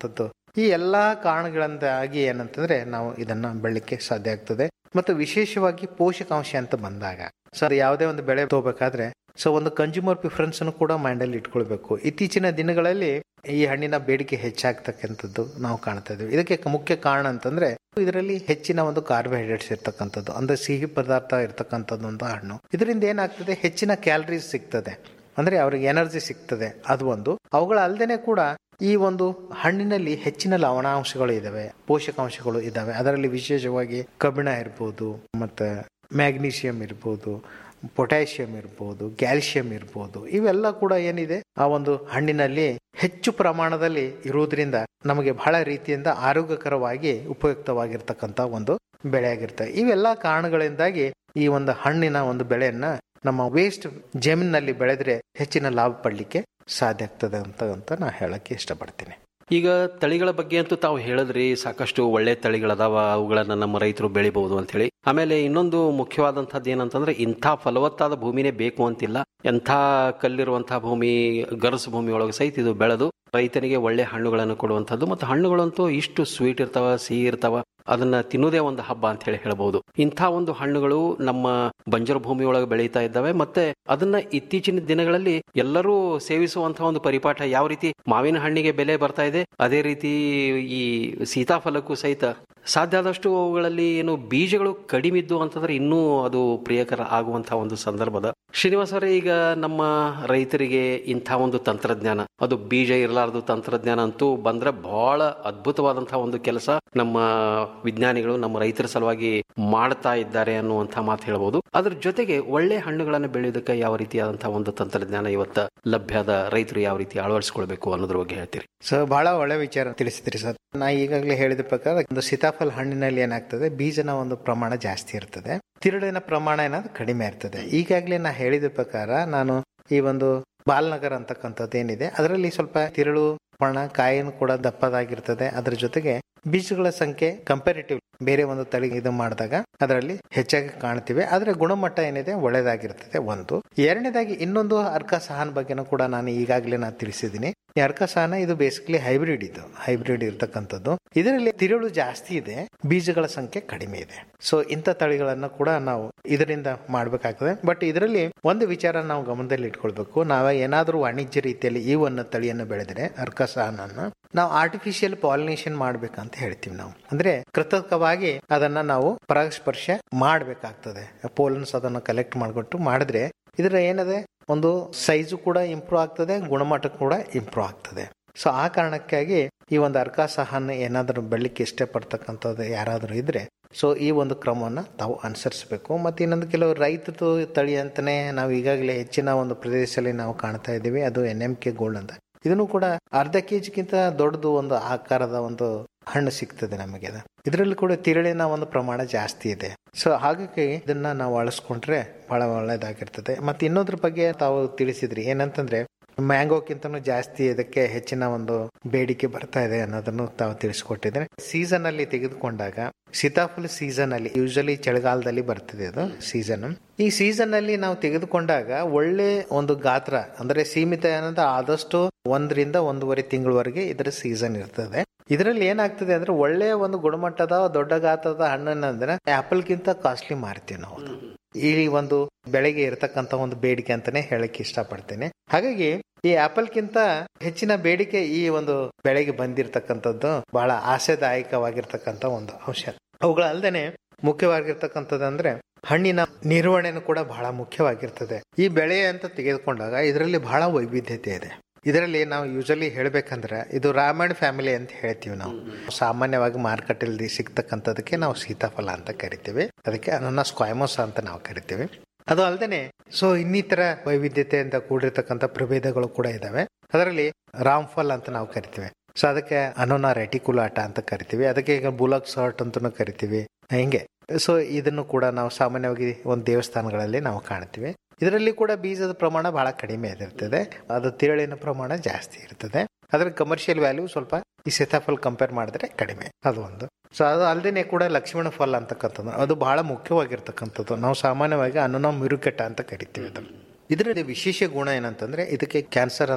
ಈ ಎಲ್ಲಾ ಕಾರಣಗಳಿಂದಾಗಿ ಏನಂತಂದ್ರೆ ನಾವು ಇದನ್ನ ಬೆಳಿಲಿಕ್ಕೆ ಸಾಧ್ಯ ಆಗ್ತದೆ ಮತ್ತು ವಿಶೇಷವಾಗಿ ಪೋಷಕಾಂಶ ಅಂತ ಬಂದಾಗ ಸರ್ ಯಾವುದೇ ಒಂದು ಬೆಳೆ ತಗೋಬೇಕಾದ್ರೆ ಸೊ ಒಂದು ಕನ್ಸ್ಯೂಮರ್ ಪ್ರಿಫರೆನ್ಸ್ ಅನ್ನು ಕೂಡ ಮೈಂಡ್ ಅಲ್ಲಿ ಇಟ್ಕೊಳ್ಬೇಕು ಇತ್ತೀಚಿನ ದಿನಗಳಲ್ಲಿ ಈ ಹಣ್ಣಿನ ಬೇಡಿಕೆ ಹೆಚ್ಚಾಗ್ತಕ್ಕಂಥದ್ದು ನಾವು ಕಾಣ್ತಾ ಇದ್ದೀವಿ ಇದಕ್ಕೆ ಮುಖ್ಯ ಕಾರಣ ಅಂತಂದ್ರೆ ಇದರಲ್ಲಿ ಹೆಚ್ಚಿನ ಒಂದು ಕಾರ್ಬೋಹೈಡ್ರೇಟ್ಸ್ ಇರ್ತಕ್ಕಂಥದ್ದು ಅಂದ್ರೆ ಸಿಹಿ ಪದಾರ್ಥ ಇರ್ತಕ್ಕಂಥದ್ದು ಒಂದು ಹಣ್ಣು ಇದರಿಂದ ಏನಾಗ್ತದೆ ಹೆಚ್ಚಿನ ಕ್ಯಾಲರೀಸ್ ಸಿಗ್ತದೆ ಅಂದ್ರೆ ಅವ್ರಿಗೆ ಎನರ್ಜಿ ಸಿಗ್ತದೆ ಅದು ಒಂದು ಅವುಗಳ ಅಲ್ಲದೆ ಕೂಡ ಈ ಒಂದು ಹಣ್ಣಿನಲ್ಲಿ ಹೆಚ್ಚಿನ ಲವಣಾಂಶಗಳು ಇದಾವೆ ಪೋಷಕಾಂಶಗಳು ಇದಾವೆ ಅದರಲ್ಲಿ ವಿಶೇಷವಾಗಿ ಕಬ್ಬಿಣ ಇರ್ಬೋದು ಮತ್ತೆ ಮ್ಯಾಗ್ನೀಷಿಯಂ ಇರ್ಬೋದು ಪೊಟ್ಯಾಷಿಯಂ ಇರ್ಬೋದು ಕ್ಯಾಲ್ಸಿಯಂ ಇರ್ಬೋದು ಇವೆಲ್ಲ ಕೂಡ ಏನಿದೆ ಆ ಒಂದು ಹಣ್ಣಿನಲ್ಲಿ ಹೆಚ್ಚು ಪ್ರಮಾಣದಲ್ಲಿ ಇರುವುದರಿಂದ ನಮಗೆ ಬಹಳ ರೀತಿಯಿಂದ ಆರೋಗ್ಯಕರವಾಗಿ ಉಪಯುಕ್ತವಾಗಿರ್ತಕ್ಕಂಥ ಒಂದು ಬೆಳೆ ಆಗಿರ್ತವೆ ಇವೆಲ್ಲ ಕಾರಣಗಳಿಂದಾಗಿ ಈ ಒಂದು ಹಣ್ಣಿನ ಒಂದು ಬೆಳೆಯನ್ನ ನಮ್ಮ ವೇಸ್ಟ್ ಜಮೀನಿನಲ್ಲಿ ಬೆಳೆದ್ರೆ ಹೆಚ್ಚಿನ ಲಾಭ ಪಡ್ಲಿಕ್ಕೆ ಸಾಧ್ಯ ಆಗ್ತದೆ ಅಂತ ಅಂತ ನಾ ಹೇಳಕ್ಕೆ ಇಷ್ಟಪಡ್ತೀನಿ ಈಗ ತಳಿಗಳ ಬಗ್ಗೆ ಅಂತೂ ತಾವು ಹೇಳಿದ್ರಿ ಸಾಕಷ್ಟು ಒಳ್ಳೆ ತಳಿಗಳದಾವ ಅವುಗಳನ್ನ ನಮ್ಮ ರೈತರು ಬೆಳಿಬಹುದು ಅಂತ ಹೇಳಿ ಆಮೇಲೆ ಇನ್ನೊಂದು ಮುಖ್ಯವಾದಂತಹದ್ದು ಏನಂತಂದ್ರೆ ಇಂಥ ಫಲವತ್ತಾದ ಭೂಮಿನೇ ಬೇಕು ಅಂತಿಲ್ಲ ಎಂಥ ಕಲ್ಲಿರುವಂತಹ ಭೂಮಿ ಗರಸು ಭೂಮಿ ಒಳಗೆ ಸಹಿತ ಇದು ಬೆಳೆದು ರೈತನಿಗೆ ಒಳ್ಳೆ ಹಣ್ಣುಗಳನ್ನು ಕೊಡುವಂತದ್ದು ಮತ್ತು ಹಣ್ಣುಗಳಂತೂ ಇಷ್ಟು ಸ್ವೀಟ್ ಇರ್ತಾವ ಸಿಹಿ ಇರ್ತಾವ ಅದನ್ನ ತಿನ್ನುವುದೇ ಒಂದು ಹಬ್ಬ ಅಂತ ಹೇಳಿ ಹೇಳ್ಬಹುದು ಇಂಥ ಒಂದು ಹಣ್ಣುಗಳು ನಮ್ಮ ಬಂಜರು ಭೂಮಿಯೊಳಗೆ ಬೆಳೀತಾ ಇದ್ದಾವೆ ಮತ್ತೆ ಅದನ್ನ ಇತ್ತೀಚಿನ ದಿನಗಳಲ್ಲಿ ಎಲ್ಲರೂ ಸೇವಿಸುವಂತಹ ಒಂದು ಪರಿಪಾಠ ಯಾವ ರೀತಿ ಮಾವಿನ ಹಣ್ಣಿಗೆ ಬೆಲೆ ಬರ್ತಾ ಇದೆ ಅದೇ ರೀತಿ ಈ ಸೀತಾಫಲಕ್ಕೂ ಸಹಿತ ಸಾಧ್ಯ ಆದಷ್ಟು ಅವುಗಳಲ್ಲಿ ಏನು ಬೀಜಗಳು ಕಡಿಮೆ ಇದ್ದು ಅಂತಂದ್ರೆ ಇನ್ನೂ ಅದು ಪ್ರಿಯಕರ ಆಗುವಂತಹ ಒಂದು ಸಂದರ್ಭದ ಶ್ರೀನಿವಾಸ ಅವರೇ ಈಗ ನಮ್ಮ ರೈತರಿಗೆ ಇಂಥ ಒಂದು ತಂತ್ರಜ್ಞಾನ ಅದು ಬೀಜ ಇರಲಾರದು ತಂತ್ರಜ್ಞಾನ ಅಂತೂ ಬಂದ್ರೆ ಬಹಳ ಅದ್ಭುತವಾದಂತಹ ಒಂದು ಕೆಲಸ ನಮ್ಮ ವಿಜ್ಞಾನಿಗಳು ನಮ್ಮ ರೈತರ ಸಲುವಾಗಿ ಮಾಡ್ತಾ ಇದ್ದಾರೆ ಅನ್ನುವಂಥ ಮಾತು ಹೇಳ್ಬೋದು ಅದ್ರ ಜೊತೆಗೆ ಒಳ್ಳೆ ಹಣ್ಣುಗಳನ್ನು ಬೆಳೆಯೋದಕ್ಕೆ ಯಾವ ರೀತಿಯಾದಂತಹ ಒಂದು ತಂತ್ರಜ್ಞಾನ ಇವತ್ತ ಲಭ್ಯದ ರೈತರು ಯಾವ ರೀತಿ ಅಳವಡಿಸಿಕೊಳ್ಬೇಕು ಅನ್ನೋದ್ರ ಬಗ್ಗೆ ಹೇಳ್ತೀರಿ ಸೊ ಬಹಳ ಒಳ್ಳೆ ವಿಚಾರ ತಿಳಿಸಿದ್ರಿ ಸರ್ ನಾ ಈಗಾಗಲೇ ಹೇಳಿದ ಪ್ರಕಾರ ಒಂದು ಸೀತಾಫಲ ಹಣ್ಣಿನಲ್ಲಿ ಏನಾಗ್ತದೆ ಬೀಜನ ಒಂದು ಪ್ರಮಾಣ ಜಾಸ್ತಿ ಇರ್ತದೆ ತಿರುಳಿನ ಪ್ರಮಾಣ ಏನಾದ್ರು ಕಡಿಮೆ ಇರ್ತದೆ ಈಗಾಗಲೇ ನಾ ಹೇಳಿದ ಪ್ರಕಾರ ನಾನು ಈ ಒಂದು ಬಾಲ್ನಗರ್ ಅಂತಕ್ಕಂಥದ್ದು ಏನಿದೆ ಅದರಲ್ಲಿ ಸ್ವಲ್ಪ ತಿರುಳು ಪಣ ಕಾಯಿನೂ ಕೂಡ ದಪ್ಪದಾಗಿರ್ತದೆ ಅದ್ರ ಜೊತೆಗೆ ಬೀಜಗಳ ಸಂಖ್ಯೆ ಕಂಪೇರಿಟಿವ್ ಬೇರೆ ಒಂದು ತಳಿ ಇದು ಮಾಡಿದಾಗ ಅದರಲ್ಲಿ ಹೆಚ್ಚಾಗಿ ಕಾಣ್ತಿವೆ ಆದ್ರೆ ಗುಣಮಟ್ಟ ಏನಿದೆ ಒಳ್ಳೇದಾಗಿರ್ತದೆ ಒಂದು ಎರಡನೇದಾಗಿ ಇನ್ನೊಂದು ಅರ್ಕ ಸಹನ್ ಬಗ್ಗೆನೂ ಕೂಡ ನಾನು ಈಗಾಗಲೇ ನಾನು ತಿಳಿಸಿದ್ದೀನಿ ಈ ಅರ್ಕ ಸಹನ ಇದು ಬೇಸಿಕಲಿ ಹೈಬ್ರಿಡ್ ಇದು ಹೈಬ್ರಿಡ್ ಇರ್ತಕ್ಕಂಥದ್ದು ಇದರಲ್ಲಿ ತಿರುಳು ಜಾಸ್ತಿ ಇದೆ ಬೀಜಗಳ ಸಂಖ್ಯೆ ಕಡಿಮೆ ಇದೆ ಸೊ ಇಂಥ ತಳಿಗಳನ್ನ ಕೂಡ ನಾವು ಇದರಿಂದ ಮಾಡ್ಬೇಕಾಗ್ತದೆ ಬಟ್ ಇದರಲ್ಲಿ ಒಂದು ವಿಚಾರ ನಾವು ಗಮನದಲ್ಲಿ ಇಟ್ಕೊಳ್ಬೇಕು ನಾವು ಏನಾದರೂ ವಾಣಿಜ್ಯ ರೀತಿಯಲ್ಲಿ ಈ ಒಂದು ತಳಿಯನ್ನು ಬೆಳೆದ್ರೆ ಅರ್ಕ ಸಹನನ್ನ ನಾವು ಆರ್ಟಿಫಿಷಿಯಲ್ ಪಾಲಿನೇಷನ್ ಮಾಡ್ಬೇಕಂತ ಹೇಳ್ತೀವಿ ನಾವು ಅಂದ್ರೆ ಕೃತಕವಾಗಿ ಅದನ್ನ ನಾವು ಪರಾಗಸ್ಪರ್ಶ ಮಾಡ್ಬೇಕಾಗ್ತದೆ ಪೋಲನ್ಸ್ ಅದನ್ನ ಕಲೆಕ್ಟ್ ಮಾಡ್ಕೊಟ್ಟು ಮಾಡಿದ್ರೆ ಇದರ ಏನದೆ ಒಂದು ಸೈಜು ಕೂಡ ಇಂಪ್ರೂವ್ ಆಗ್ತದೆ ಗುಣಮಟ್ಟ ಕೂಡ ಇಂಪ್ರೂವ್ ಆಗ್ತದೆ ಸೊ ಆ ಕಾರಣಕ್ಕಾಗಿ ಈ ಒಂದು ಅರ್ಕ ಸಹನ ಏನಾದರೂ ಬೆಳಿಗ್ಗೆ ಇಷ್ಟಪಡ್ತಕ್ಕಂಥದ್ದು ಯಾರಾದರೂ ಇದ್ರೆ ಸೊ ಈ ಒಂದು ಕ್ರಮವನ್ನು ತಾವು ಅನುಸರಿಸಬೇಕು ಮತ್ತು ಇನ್ನೊಂದು ಕೆಲವು ರೈತರು ತಳಿ ಅಂತಾನೆ ನಾವು ಈಗಾಗಲೇ ಹೆಚ್ಚಿನ ಒಂದು ಪ್ರದೇಶದಲ್ಲಿ ನಾವು ಕಾಣ್ತಾ ಇದ್ದೀವಿ ಅದು ಎನ್ ಎಂ ಕೆ ಗೋಲ್ಡ್ ಅಂತ ಇದನ್ನು ಕೂಡ ಅರ್ಧ ಕೆಜಿಗಿಂತ ದೊಡ್ಡದು ಒಂದು ಆಕಾರದ ಒಂದು ಹಣ್ಣು ಸಿಗ್ತದೆ ನಮಗೆ ಅದು ಇದರಲ್ಲಿ ಕೂಡ ತಿರುಳಿನ ಒಂದು ಪ್ರಮಾಣ ಜಾಸ್ತಿ ಇದೆ ಸೊ ಹಾಗಾಗಿ ಇದನ್ನ ನಾವು ಅಳಿಸ್ಕೊಂಡ್ರೆ ಬಹಳ ಒಳ್ಳೇದಾಗಿರ್ತದೆ ಮತ್ತೆ ಇನ್ನೊಂದ್ರ ಬಗ್ಗೆ ತಾವು ತಿಳಿಸಿದ್ರಿ ಏನಂತಂದ್ರೆ ಮ್ಯಾಂಗೋಕ್ಕಿಂತನೂ ಜಾಸ್ತಿ ಇದಕ್ಕೆ ಹೆಚ್ಚಿನ ಒಂದು ಬೇಡಿಕೆ ಬರ್ತಾ ಇದೆ ಅನ್ನೋದನ್ನು ತಾವು ತಿಳಿಸ್ಕೊಟ್ಟಿದ್ರೆ ಸೀಸನ್ ಅಲ್ಲಿ ತೆಗೆದುಕೊಂಡಾಗ ಸೀತಾಫಲ ಸೀಸನ್ ಅಲ್ಲಿ ಯೂಶಲಿ ಚಳಿಗಾಲದಲ್ಲಿ ಬರ್ತದೆ ಅದು ಸೀಸನ್ ಈ ಸೀಸನ್ ಅಲ್ಲಿ ನಾವು ತೆಗೆದುಕೊಂಡಾಗ ಒಳ್ಳೆ ಒಂದು ಗಾತ್ರ ಅಂದ್ರೆ ಸೀಮಿತ ಏನಂದ್ರೆ ಆದಷ್ಟು ಒಂದರಿಂದ ಒಂದೂವರೆ ತಿಂಗಳವರೆಗೆ ಇದರ ಸೀಸನ್ ಇರ್ತದೆ ಇದರಲ್ಲಿ ಏನಾಗ್ತದೆ ಅಂದ್ರೆ ಒಳ್ಳೆಯ ಒಂದು ಗುಣಮಟ್ಟದ ದೊಡ್ಡ ಗಾತ್ರದ ಹಣ್ಣನ್ನ ಅಂದ್ರೆ ಆಪಲ್ಗಿಂತ ಕಾಸ್ಟ್ಲಿ ಮಾರ್ತೀವಿ ನಾವು ಈ ಒಂದು ಬೆಳೆಗೆ ಇರತಕ್ಕಂತ ಒಂದು ಬೇಡಿಕೆ ಅಂತಾನೆ ಹೇಳಕ್ ಇಷ್ಟಪಡ್ತೇನೆ ಹಾಗಾಗಿ ಈ ಆಪಲ್ಗಿಂತ ಹೆಚ್ಚಿನ ಬೇಡಿಕೆ ಈ ಒಂದು ಬೆಳೆಗೆ ಬಂದಿರತಕ್ಕಂಥದ್ದು ಬಹಳ ಆಶಾದಾಯಕವಾಗಿರ್ತಕ್ಕಂಥ ಒಂದು ಅಂಶ ಅವುಗಳ ಅಲ್ಲದೆ ಮುಖ್ಯವಾಗಿರ್ತಕ್ಕಂಥದ್ದು ಅಂದ್ರೆ ಹಣ್ಣಿನ ನಿರ್ವಹಣೆನೂ ಕೂಡ ಬಹಳ ಮುಖ್ಯವಾಗಿರ್ತದೆ ಈ ಬೆಳೆ ಅಂತ ತೆಗೆದುಕೊಂಡಾಗ ಇದರಲ್ಲಿ ಬಹಳ ವೈವಿಧ್ಯತೆ ಇದೆ ಇದರಲ್ಲಿ ನಾವು ಯೂಶಲಿ ಹೇಳ್ಬೇಕಂದ್ರೆ ಇದು ರಾಮಾಯಣ ಫ್ಯಾಮಿಲಿ ಅಂತ ಹೇಳ್ತೀವಿ ನಾವು ಸಾಮಾನ್ಯವಾಗಿ ಮಾರುಕಟ್ಟೆಯಲ್ಲಿ ಸಿಗ್ತಕ್ಕಂಥದಕ್ಕೆ ನಾವು ಸೀತಾಫಲ ಅಂತ ಕರಿತೀವಿ ಅದಕ್ಕೆ ಅನನಾಸ್ ಸ್ಕ್ವಾಮೋಸ ಅಂತ ನಾವು ಕರಿತೀವಿ ಅದು ಅಲ್ಲದೆ ಸೊ ಇನ್ನಿತರ ವೈವಿಧ್ಯತೆಯಿಂದ ಕೂಡಿರ್ತಕ್ಕಂಥ ಪ್ರಭೇದಗಳು ಕೂಡ ಇದಾವೆ ಅದರಲ್ಲಿ ರಾಮ್ಫಲ್ ಅಂತ ನಾವು ಕರಿತೀವಿ ಸೊ ಅದಕ್ಕೆ ಅನೋನಾ ರೆಟಿಕುಲಾಟ ಅಂತ ಕರಿತೀವಿ ಅದಕ್ಕೆ ಈಗ ಬುಲಕ್ ಸಾರ್ಟ್ ಅಂತಲೂ ಕರಿತೀವಿ ಹಿಂಗೆ ಸೊ ಇದನ್ನು ಕೂಡ ನಾವು ಸಾಮಾನ್ಯವಾಗಿ ಒಂದು ದೇವಸ್ಥಾನಗಳಲ್ಲಿ ನಾವು ಕಾಣ್ತೀವಿ ಇದರಲ್ಲಿ ಕೂಡ ಬೀಜದ ಪ್ರಮಾಣ ಬಹಳ ಕಡಿಮೆ ಇರ್ತದೆ ಅದು ತಿರುಳಿನ ಪ್ರಮಾಣ ಜಾಸ್ತಿ ಇರ್ತದೆ ಅದರ ಕಮರ್ಷಿಯಲ್ ವ್ಯಾಲ್ಯೂ ಸ್ವಲ್ಪ ಈ ಸೀತಾಫಲ್ ಕಂಪೇರ್ ಮಾಡಿದ್ರೆ ಕಡಿಮೆ ಅದು ಒಂದು ಸೊ ಅದು ಅಲ್ಲದೆ ಕೂಡ ಲಕ್ಷ್ಮಣ ಫಲ ಅಂತಕ್ಕಂಥದ್ದು ಅದು ಬಹಳ ಮುಖ್ಯವಾಗಿರ್ತಕ್ಕಂಥದ್ದು ನಾವು ಸಾಮಾನ್ಯವಾಗಿ ಅನುನ ಮಿರುಕೆಟ ಅಂತ ಕರಿತೀವಿ ಅದು ಇದರಲ್ಲಿ ವಿಶೇಷ ಗುಣ ಏನಂತಂದ್ರೆ ಇದಕ್ಕೆ ಕ್ಯಾನ್ಸರ್ ಅನ್ನ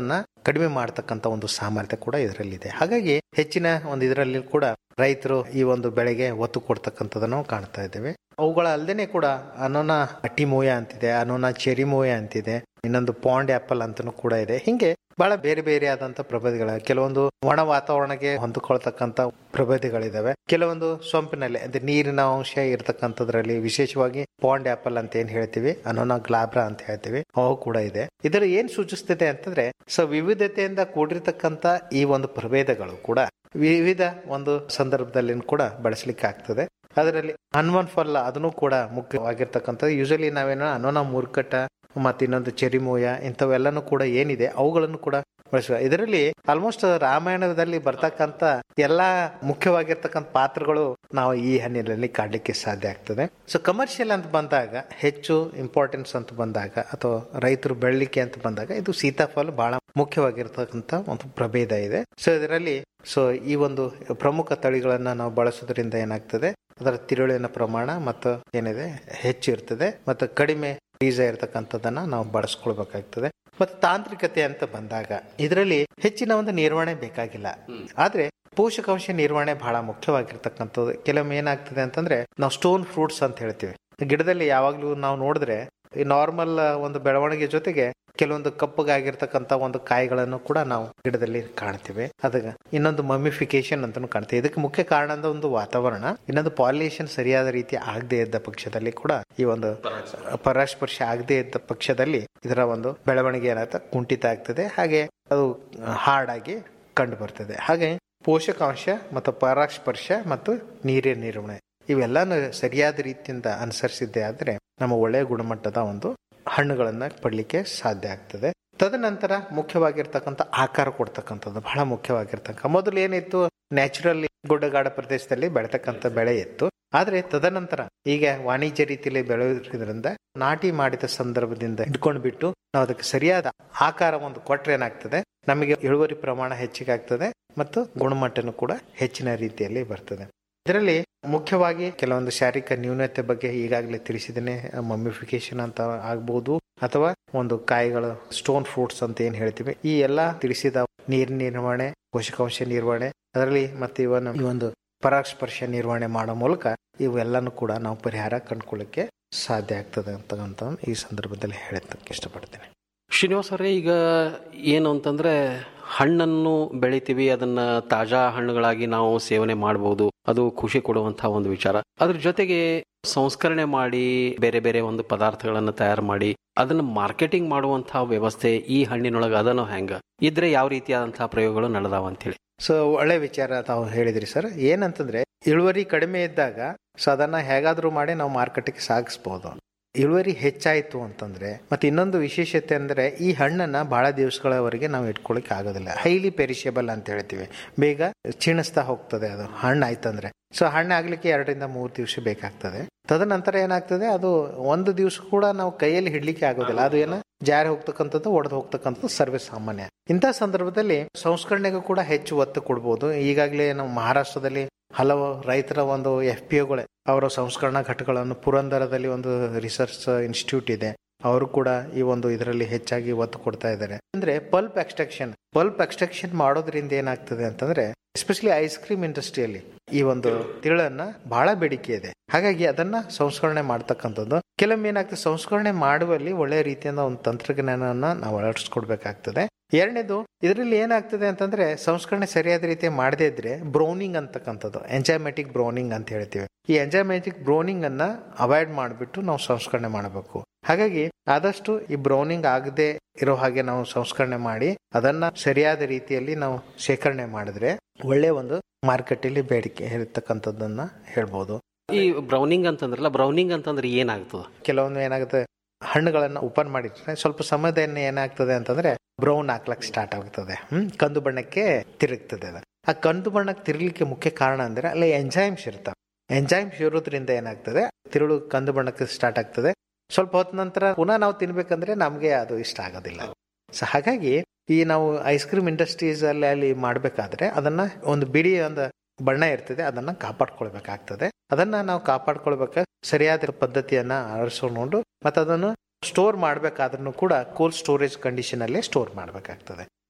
ಕಡಿಮೆ ಮಾಡತಕ್ಕಂತ ಒಂದು ಸಾಮರ್ಥ್ಯ ಕೂಡ ಇದರಲ್ಲಿದೆ ಹಾಗಾಗಿ ಹೆಚ್ಚಿನ ಒಂದು ಇದರಲ್ಲಿ ಕೂಡ ರೈತರು ಈ ಒಂದು ಬೆಳೆಗೆ ಒತ್ತು ಕೊಡ್ತಕ್ಕಂಥದ್ದನ್ನು ಕಾಣ್ತಾ ಇದ್ದೇವೆ ಅವುಗಳ ಅಲ್ಲದೆ ಕೂಡ ಅನೋನಾ ಅಟಿಮೋಯ ಅಂತಿದೆ ಅನೋನಾ ಚೆರಿಮೋಯ ಅಂತಿದೆ ಇನ್ನೊಂದು ಪಾಂಡ್ ಆಪಲ್ ಅಂತನೂ ಕೂಡ ಇದೆ ಹಿಂಗೆ ಬಹಳ ಬೇರೆ ಬೇರೆ ಆದಂತ ಪ್ರಭೇದಗಳ ಕೆಲವೊಂದು ಒಣ ವಾತಾವರಣಕ್ಕೆ ಹೊಂದಿಕೊಳ್ತಕ್ಕಂತ ಪ್ರಭೇದಗಳಿದಾವೆ ಕೆಲವೊಂದು ಸೊಂಪಿನಲ್ಲಿ ಅಂದ್ರೆ ನೀರಿನ ಅಂಶ ಇರತಕ್ಕಂಥದ್ರಲ್ಲಿ ವಿಶೇಷವಾಗಿ ಪಾಂಡ್ ಆಪಲ್ ಅಂತ ಏನ್ ಹೇಳ್ತೀವಿ ಅನೋನಾ ಗ್ಲಾಬ್ರಾ ಅಂತ ಹೇಳ್ತೀವಿ ಅವು ಕೂಡ ಇದೆ ಇದರ ಏನ್ ಸೂಚಿಸ್ತಿದೆ ಅಂತಂದ್ರೆ ಸೊ ವಿವಿಧತೆಯಿಂದ ಕೂಡಿರ್ತಕ್ಕಂತ ಈ ಒಂದು ಪ್ರಭೇದಗಳು ಕೂಡ ವಿವಿಧ ಒಂದು ಸಂದರ್ಭದಲ್ಲಿ ಕೂಡ ಬಳಸಲಿಕ್ಕೆ ಆಗ್ತದೆ ಅದರಲ್ಲಿ ಅನ್ವನ್ ಫಲ್ ಅದನ್ನು ಕೂಡ ಮುಖ್ಯವಾಗಿರ್ತಕ್ಕಂಥದ್ದು ಯೂಶಲಿ ನಾವೇನೋ ಅನೋನಾ ಮೂರ್ಕಟ ಮತ್ತೆ ಇನ್ನೊಂದು ಚೆರಿಮೋಯ ಇಂಥವೆಲ್ಲನೂ ಕೂಡ ಏನಿದೆ ಅವುಗಳನ್ನು ಕೂಡ ಬಳಸುವ ಇದರಲ್ಲಿ ಆಲ್ಮೋಸ್ಟ್ ರಾಮಾಯಣದಲ್ಲಿ ಬರ್ತಕ್ಕಂತ ಎಲ್ಲಾ ಮುಖ್ಯವಾಗಿರ್ತಕ್ಕಂಥ ಪಾತ್ರಗಳು ನಾವು ಈ ಹಣ್ಣಿನಲ್ಲಿ ಕಾಡ್ಲಿಕ್ಕೆ ಸಾಧ್ಯ ಆಗ್ತದೆ ಸೊ ಕಮರ್ಷಿಯಲ್ ಅಂತ ಬಂದಾಗ ಹೆಚ್ಚು ಇಂಪಾರ್ಟೆನ್ಸ್ ಅಂತ ಬಂದಾಗ ಅಥವಾ ರೈತರು ಬೆಳಲಿಕ್ಕೆ ಅಂತ ಬಂದಾಗ ಇದು ಸೀತಾಫಲ ಬಹಳ ಮುಖ್ಯವಾಗಿರ್ತಕ್ಕಂಥ ಒಂದು ಪ್ರಭೇದ ಇದೆ ಸೊ ಇದರಲ್ಲಿ ಸೊ ಈ ಒಂದು ಪ್ರಮುಖ ತಳಿಗಳನ್ನ ನಾವು ಬಳಸೋದ್ರಿಂದ ಏನಾಗ್ತದೆ ಅದರ ತಿರುಳಿನ ಪ್ರಮಾಣ ಮತ್ತು ಏನಿದೆ ಹೆಚ್ಚು ಇರ್ತದೆ ಮತ್ತು ಕಡಿಮೆ ಬೀಜ ಇರತಕ್ಕಂಥದ್ದನ್ನ ನಾವು ಬಳಸ್ಕೊಳ್ಬೇಕಾಗ್ತದೆ ಮತ್ತೆ ತಾಂತ್ರಿಕತೆ ಅಂತ ಬಂದಾಗ ಇದರಲ್ಲಿ ಹೆಚ್ಚಿನ ಒಂದು ನಿರ್ವಹಣೆ ಬೇಕಾಗಿಲ್ಲ ಆದ್ರೆ ಪೋಷಕಾಂಶ ನಿರ್ವಹಣೆ ಬಹಳ ಮುಖ್ಯವಾಗಿರ್ತಕ್ಕಂಥದ್ದು ಕೆಲವೊಮ್ಮೆ ಏನಾಗ್ತದೆ ಅಂತಂದ್ರೆ ನಾವು ಸ್ಟೋನ್ ಫ್ರೂಟ್ಸ್ ಅಂತ ಹೇಳ್ತೀವಿ ಗಿಡದಲ್ಲಿ ಯಾವಾಗ್ಲೂ ನಾವು ನೋಡಿದ್ರೆ ಈ ನಾರ್ಮಲ್ ಒಂದು ಬೆಳವಣಿಗೆ ಜೊತೆಗೆ ಕೆಲವೊಂದು ಕಪ್ಪಗಾಗಿರ್ತಕ್ಕಂಥ ಒಂದು ಕಾಯಿಗಳನ್ನು ಕೂಡ ನಾವು ಗಿಡದಲ್ಲಿ ಕಾಣ್ತೀವಿ ಅದಕ್ಕೆ ಇನ್ನೊಂದು ಮಮಿಫಿಕೇಶನ್ ಅಂತಾನು ಕಾಣ್ತೀವಿ ಇದಕ್ಕೆ ಮುಖ್ಯ ಕಾರಣ ಅಂದ್ರೆ ಒಂದು ವಾತಾವರಣ ಇನ್ನೊಂದು ಪಾಲಿನೇಷನ್ ಸರಿಯಾದ ರೀತಿ ಆಗದೆ ಇದ್ದ ಪಕ್ಷದಲ್ಲಿ ಕೂಡ ಈ ಒಂದು ಪರಾಸ್ಪರ್ಶ ಆಗದೆ ಇದ್ದ ಪಕ್ಷದಲ್ಲಿ ಇದರ ಒಂದು ಬೆಳವಣಿಗೆ ಏನಾಗ್ತದೆ ಕುಂಠಿತ ಆಗ್ತದೆ ಹಾಗೆ ಅದು ಹಾರ್ಡಾಗಿ ಕಂಡು ಬರ್ತದೆ ಹಾಗೆ ಪೋಷಕಾಂಶ ಮತ್ತು ಪರಾಸ್ಪರ್ಶ ಮತ್ತು ನೀರಿನ ನಿರ್ವಹಣೆ ಇವೆಲ್ಲಾನು ಸರಿಯಾದ ರೀತಿಯಿಂದ ಅನುಸರಿಸಿದ್ದೆ ಆದ್ರೆ ನಮ್ಮ ಒಳ್ಳೆಯ ಗುಣಮಟ್ಟದ ಒಂದು ಹಣ್ಣುಗಳನ್ನ ಪಡ್ಲಿಕ್ಕೆ ಸಾಧ್ಯ ಆಗ್ತದೆ ತದನಂತರ ಮುಖ್ಯವಾಗಿರ್ತಕ್ಕಂಥ ಆಕಾರ ಕೊಡ್ತಕ್ಕಂಥದ್ದು ಬಹಳ ಮುಖ್ಯವಾಗಿರ್ತಕ್ಕ ಮೊದಲು ಏನಿತ್ತು ನ್ಯಾಚುರಲ್ ಗುಡ್ಡಗಾಡ ಪ್ರದೇಶದಲ್ಲಿ ಬೆಳೆತಕ್ಕಂಥ ಬೆಳೆ ಇತ್ತು ಆದ್ರೆ ತದನಂತರ ಈಗ ವಾಣಿಜ್ಯ ರೀತಿಯಲ್ಲಿ ಬೆಳೆಯೋದ್ರಿಂದ ನಾಟಿ ಮಾಡಿದ ಸಂದರ್ಭದಿಂದ ಇಟ್ಕೊಂಡು ಬಿಟ್ಟು ನಾವು ಅದಕ್ಕೆ ಸರಿಯಾದ ಆಕಾರ ಒಂದು ಕೊಟ್ರೆ ಏನಾಗ್ತದೆ ನಮಗೆ ಇಳುವರಿ ಪ್ರಮಾಣ ಹೆಚ್ಚಿಗೆ ಆಗ್ತದೆ ಮತ್ತು ಗುಣಮಟ್ಟನೂ ಕೂಡ ಹೆಚ್ಚಿನ ರೀತಿಯಲ್ಲಿ ಬರ್ತದೆ ಇದರಲ್ಲಿ ಮುಖ್ಯವಾಗಿ ಕೆಲವೊಂದು ಶಾರೀರಿಕ ನ್ಯೂನತೆ ಬಗ್ಗೆ ಈಗಾಗಲೇ ತಿಳಿಸಿದ್ದೇನೆ ಮಮ್ಮಿಫಿಕೇಶನ್ ಅಂತ ಆಗ್ಬಹುದು ಅಥವಾ ಒಂದು ಕಾಯಿಗಳು ಸ್ಟೋನ್ ಫ್ರೂಟ್ಸ್ ಅಂತ ಏನ್ ಹೇಳ್ತೀವಿ ಈ ಎಲ್ಲಾ ತಿಳಿಸಿದ ನೀರಿನ ನಿರ್ವಹಣೆ ಪೋಷಕಾಂಶ ನಿರ್ವಹಣೆ ಅದರಲ್ಲಿ ಮತ್ತೆ ಇವನ್ ಈ ಒಂದು ಪರಾಸ್ಪರ್ಶ ನಿರ್ವಹಣೆ ಮಾಡೋ ಮೂಲಕ ಇವೆಲ್ಲನೂ ಕೂಡ ನಾವು ಪರಿಹಾರ ಕಂಡುಕೊಳ್ಳಿಕ್ಕೆ ಸಾಧ್ಯ ಆಗ್ತದೆ ಅಂತಕ್ಕಂಥ ಈ ಸಂದರ್ಭದಲ್ಲಿ ಹೇಳಕ್ಕೆ ಇಷ್ಟಪಡ್ತೇನೆ ಶ್ರೀನಿವಾಸ್ ಅವರೇ ಈಗ ಏನು ಅಂತಂದ್ರೆ ಹಣ್ಣನ್ನು ಬೆಳಿತೀವಿ ಅದನ್ನ ತಾಜಾ ಹಣ್ಣುಗಳಾಗಿ ನಾವು ಸೇವನೆ ಮಾಡಬಹುದು ಅದು ಖುಷಿ ಕೊಡುವಂತಹ ಒಂದು ವಿಚಾರ ಅದ್ರ ಜೊತೆಗೆ ಸಂಸ್ಕರಣೆ ಮಾಡಿ ಬೇರೆ ಬೇರೆ ಒಂದು ಪದಾರ್ಥಗಳನ್ನು ತಯಾರು ಮಾಡಿ ಅದನ್ನ ಮಾರ್ಕೆಟಿಂಗ್ ಮಾಡುವಂತಹ ವ್ಯವಸ್ಥೆ ಈ ಹಣ್ಣಿನೊಳಗೆ ಅದನ್ನು ಹೆಂಗ ಇದ್ರೆ ಯಾವ ರೀತಿಯಾದಂತಹ ಪ್ರಯೋಗಗಳು ನಡೆದಾವ ಅಂತೇಳಿ ಸೊ ಒಳ್ಳೆ ವಿಚಾರ ತಾವು ಹೇಳಿದ್ರಿ ಸರ್ ಏನಂತಂದ್ರೆ ಇಳುವರಿ ಕಡಿಮೆ ಇದ್ದಾಗ ಸೊ ಅದನ್ನ ಹೇಗಾದ್ರೂ ಮಾಡಿ ನಾವು ಮಾರ್ಕೆಟ್ಗೆ ಸಾಗಿಸ್ಬೋದು ಇಳುವರಿ ಹೆಚ್ಚಾಯ್ತು ಅಂತಂದ್ರೆ ಮತ್ತೆ ಇನ್ನೊಂದು ವಿಶೇಷತೆ ಅಂದ್ರೆ ಈ ಹಣ್ಣನ್ನ ಬಹಳ ದಿವಸಗಳವರೆಗೆ ನಾವು ಇಟ್ಕೊಳಕ್ ಆಗೋದಿಲ್ಲ ಹೈಲಿ ಪೆರಿಷೇಬಲ್ ಅಂತ ಹೇಳ್ತೀವಿ ಬೇಗ ಕ್ಷೀಣಿಸ್ತಾ ಹೋಗ್ತದೆ ಅದು ಹಣ್ಣು ಆಯ್ತಂದ್ರೆ ಸೊ ಹಣ್ಣು ಆಗ್ಲಿಕ್ಕೆ ಎರಡರಿಂದ ಮೂರು ದಿವಸ ಬೇಕಾಗ್ತದೆ ತದನಂತರ ಏನಾಗ್ತದೆ ಅದು ಒಂದು ದಿವಸ ಕೂಡ ನಾವು ಕೈಯಲ್ಲಿ ಹಿಡ್ಲಿಕ್ಕೆ ಆಗೋದಿಲ್ಲ ಅದು ಏನ ಜಾರಿ ಹೋಗ್ತಕ್ಕಂಥದ್ದು ಒಡೆದು ಹೋಗ್ತಕ್ಕಂಥದ್ದು ಸರ್ವೇ ಸಾಮಾನ್ಯ ಇಂಥ ಸಂದರ್ಭದಲ್ಲಿ ಸಂಸ್ಕರಣೆಗೂ ಕೂಡ ಹೆಚ್ಚು ಒತ್ತು ಕೊಡ್ಬೋದು ಈಗಾಗಲೇ ನಾವು ಮಹಾರಾಷ್ಟ್ರದಲ್ಲಿ ಹಲವು ರೈತರ ಒಂದು ಎಫ್ ಪಿ ಒಗಳೇ ಅವರ ಸಂಸ್ಕರಣಾ ಘಟಕಗಳನ್ನು ಪುರಂದರದಲ್ಲಿ ಒಂದು ರಿಸರ್ಚ್ ಇನ್ಸ್ಟಿಟ್ಯೂಟ್ ಇದೆ ಅವರು ಕೂಡ ಈ ಒಂದು ಇದರಲ್ಲಿ ಹೆಚ್ಚಾಗಿ ಒತ್ತು ಕೊಡ್ತಾ ಇದ್ದಾರೆ ಅಂದ್ರೆ ಪಲ್ಪ್ ಎಕ್ಸ್ಟ್ರಾಕ್ಷನ್ ಪಲ್ಪ್ ಎಕ್ಸ್ಟ್ರಾಕ್ಷನ್ ಮಾಡೋದ್ರಿಂದ ಏನಾಗ್ತದೆ ಅಂತಂದ್ರೆ ಎಸ್ಪೆಷಲಿ ಐಸ್ ಕ್ರೀಮ್ ಇಂಡಸ್ಟ್ರಿಯಲ್ಲಿ ಈ ಒಂದು ತಿಳನ್ನ ಬಹಳ ಬೇಡಿಕೆ ಇದೆ ಹಾಗಾಗಿ ಅದನ್ನ ಸಂಸ್ಕರಣೆ ಮಾಡ್ತಕ್ಕಂಥದ್ದು ಕೆಲವೊಮ್ಮೆ ಏನಾಗ್ತದೆ ಸಂಸ್ಕರಣೆ ಮಾಡುವಲ್ಲಿ ಒಳ್ಳೆಯ ರೀತಿಯಿಂದ ಒಂದು ತಂತ್ರಜ್ಞಾನವನ್ನ ನಾವು ಅಳವಡಿಸ್ಕೊಡ್ಬೇಕಾಗ್ತದೆ ಎರಡನೇದು ಇದರಲ್ಲಿ ಏನಾಗ್ತದೆ ಅಂತಂದ್ರೆ ಸಂಸ್ಕರಣೆ ಸರಿಯಾದ ರೀತಿ ಮಾಡದೇ ಇದ್ರೆ ಬ್ರೌನಿಂಗ್ ಅಂತಕ್ಕಂಥದ್ದು ಎಂಜಾಮೆಟಿಕ್ ಬ್ರೌನಿಂಗ್ ಅಂತ ಹೇಳ್ತೀವಿ ಈ ಎಂಜಾಮೆಟಿಕ್ ಬ್ರೌನಿಂಗ್ ಅನ್ನ ಅವಾಯ್ಡ್ ಮಾಡಿಬಿಟ್ಟು ನಾವು ಸಂಸ್ಕರಣೆ ಮಾಡಬೇಕು ಹಾಗಾಗಿ ಆದಷ್ಟು ಈ ಬ್ರೌನಿಂಗ್ ಆಗದೆ ಇರೋ ಹಾಗೆ ನಾವು ಸಂಸ್ಕರಣೆ ಮಾಡಿ ಅದನ್ನ ಸರಿಯಾದ ರೀತಿಯಲ್ಲಿ ನಾವು ಶೇಖರಣೆ ಮಾಡಿದ್ರೆ ಒಳ್ಳೆ ಒಂದು ಮಾರ್ಕೆಟ್ ಅಲ್ಲಿ ಬೇಡಿಕೆ ಇರತಕ್ಕಂಥದ್ದನ್ನ ಹೇಳ್ಬೋದು ಈ ಬ್ರೌನಿಂಗ್ ಅಂತಂದ್ರಲ್ಲ ಬ್ರೌನಿಂಗ್ ಅಂತಂದ್ರೆ ಏನಾಗ್ತದ ಕೆಲವೊಂದು ಏನಾಗುತ್ತೆ ಹಣ್ಣುಗಳನ್ನ ಓಪನ್ ಮಾಡಿಟ್ರೆ ಸ್ವಲ್ಪ ಸಮಯದಲ್ಲಿ ಏನಾಗ್ತದೆ ಅಂತಂದ್ರೆ ಬ್ರೌನ್ ಹಾಕ್ಲಕ್ ಸ್ಟಾರ್ಟ್ ಆಗ್ತದೆ ಹ್ಮ್ ಕಂದು ಬಣ್ಣಕ್ಕೆ ತಿರುಗ್ತದೆ ಅದು ಆ ಕಂದು ಬಣ್ಣಕ್ಕೆ ತಿರುಗಲಿಕ್ಕೆ ಮುಖ್ಯ ಕಾರಣ ಅಂದ್ರೆ ಅಲ್ಲಿ ಎಂಜೈಮ್ಸ್ ಇರ್ತವೆ ಎಂಜೈಮ್ಸ್ ಇರೋದ್ರಿಂದ ಏನಾಗ್ತದೆ ತಿರುಳು ಕಂದು ಬಣ್ಣಕ್ಕೆ ಸ್ಟಾರ್ಟ್ ಆಗ್ತದೆ ಸ್ವಲ್ಪ ಹೊತ್ತ ನಂತರ ಪುನಃ ನಾವು ತಿನ್ಬೇಕಂದ್ರೆ ನಮ್ಗೆ ಅದು ಇಷ್ಟ ಆಗೋದಿಲ್ಲ ಸೊ ಹಾಗಾಗಿ ಈ ನಾವು ಐಸ್ ಕ್ರೀಮ್ ಇಂಡಸ್ಟ್ರೀಸ್ ಅಲ್ಲಿ ಅಲ್ಲಿ ಮಾಡ್ಬೇಕಾದ್ರೆ ಅದನ್ನ ಒಂದು ಬಿಡಿ ಒಂದು ಬಣ್ಣ ಇರ್ತದೆ ಅದನ್ನ ಕಾಪಾಡ್ಕೊಳ್ಬೇಕಾಗ್ತದೆ ಅದನ್ನ ನಾವು ಕಾಪಾಡ್ಕೊಳ್ಬೇಕ ಸರಿಯಾದ ಪದ್ಧತಿಯನ್ನ ಅಳವಡಿಸ್ಕೊಂಡು ಮತ್ತೆ ಅದನ್ನು ಸ್ಟೋರ್ ಮಾಡ್ಬೇಕಾದ್ರೂ ಕೂಡ ಕೋಲ್ಡ್ ಸ್ಟೋರೇಜ್ ಕಂಡೀಷನ್ ಅಲ್ಲೇ ಸ್ಟೋರ್ ಮಾಡ್ಬೇಕಾಗ್ತದೆ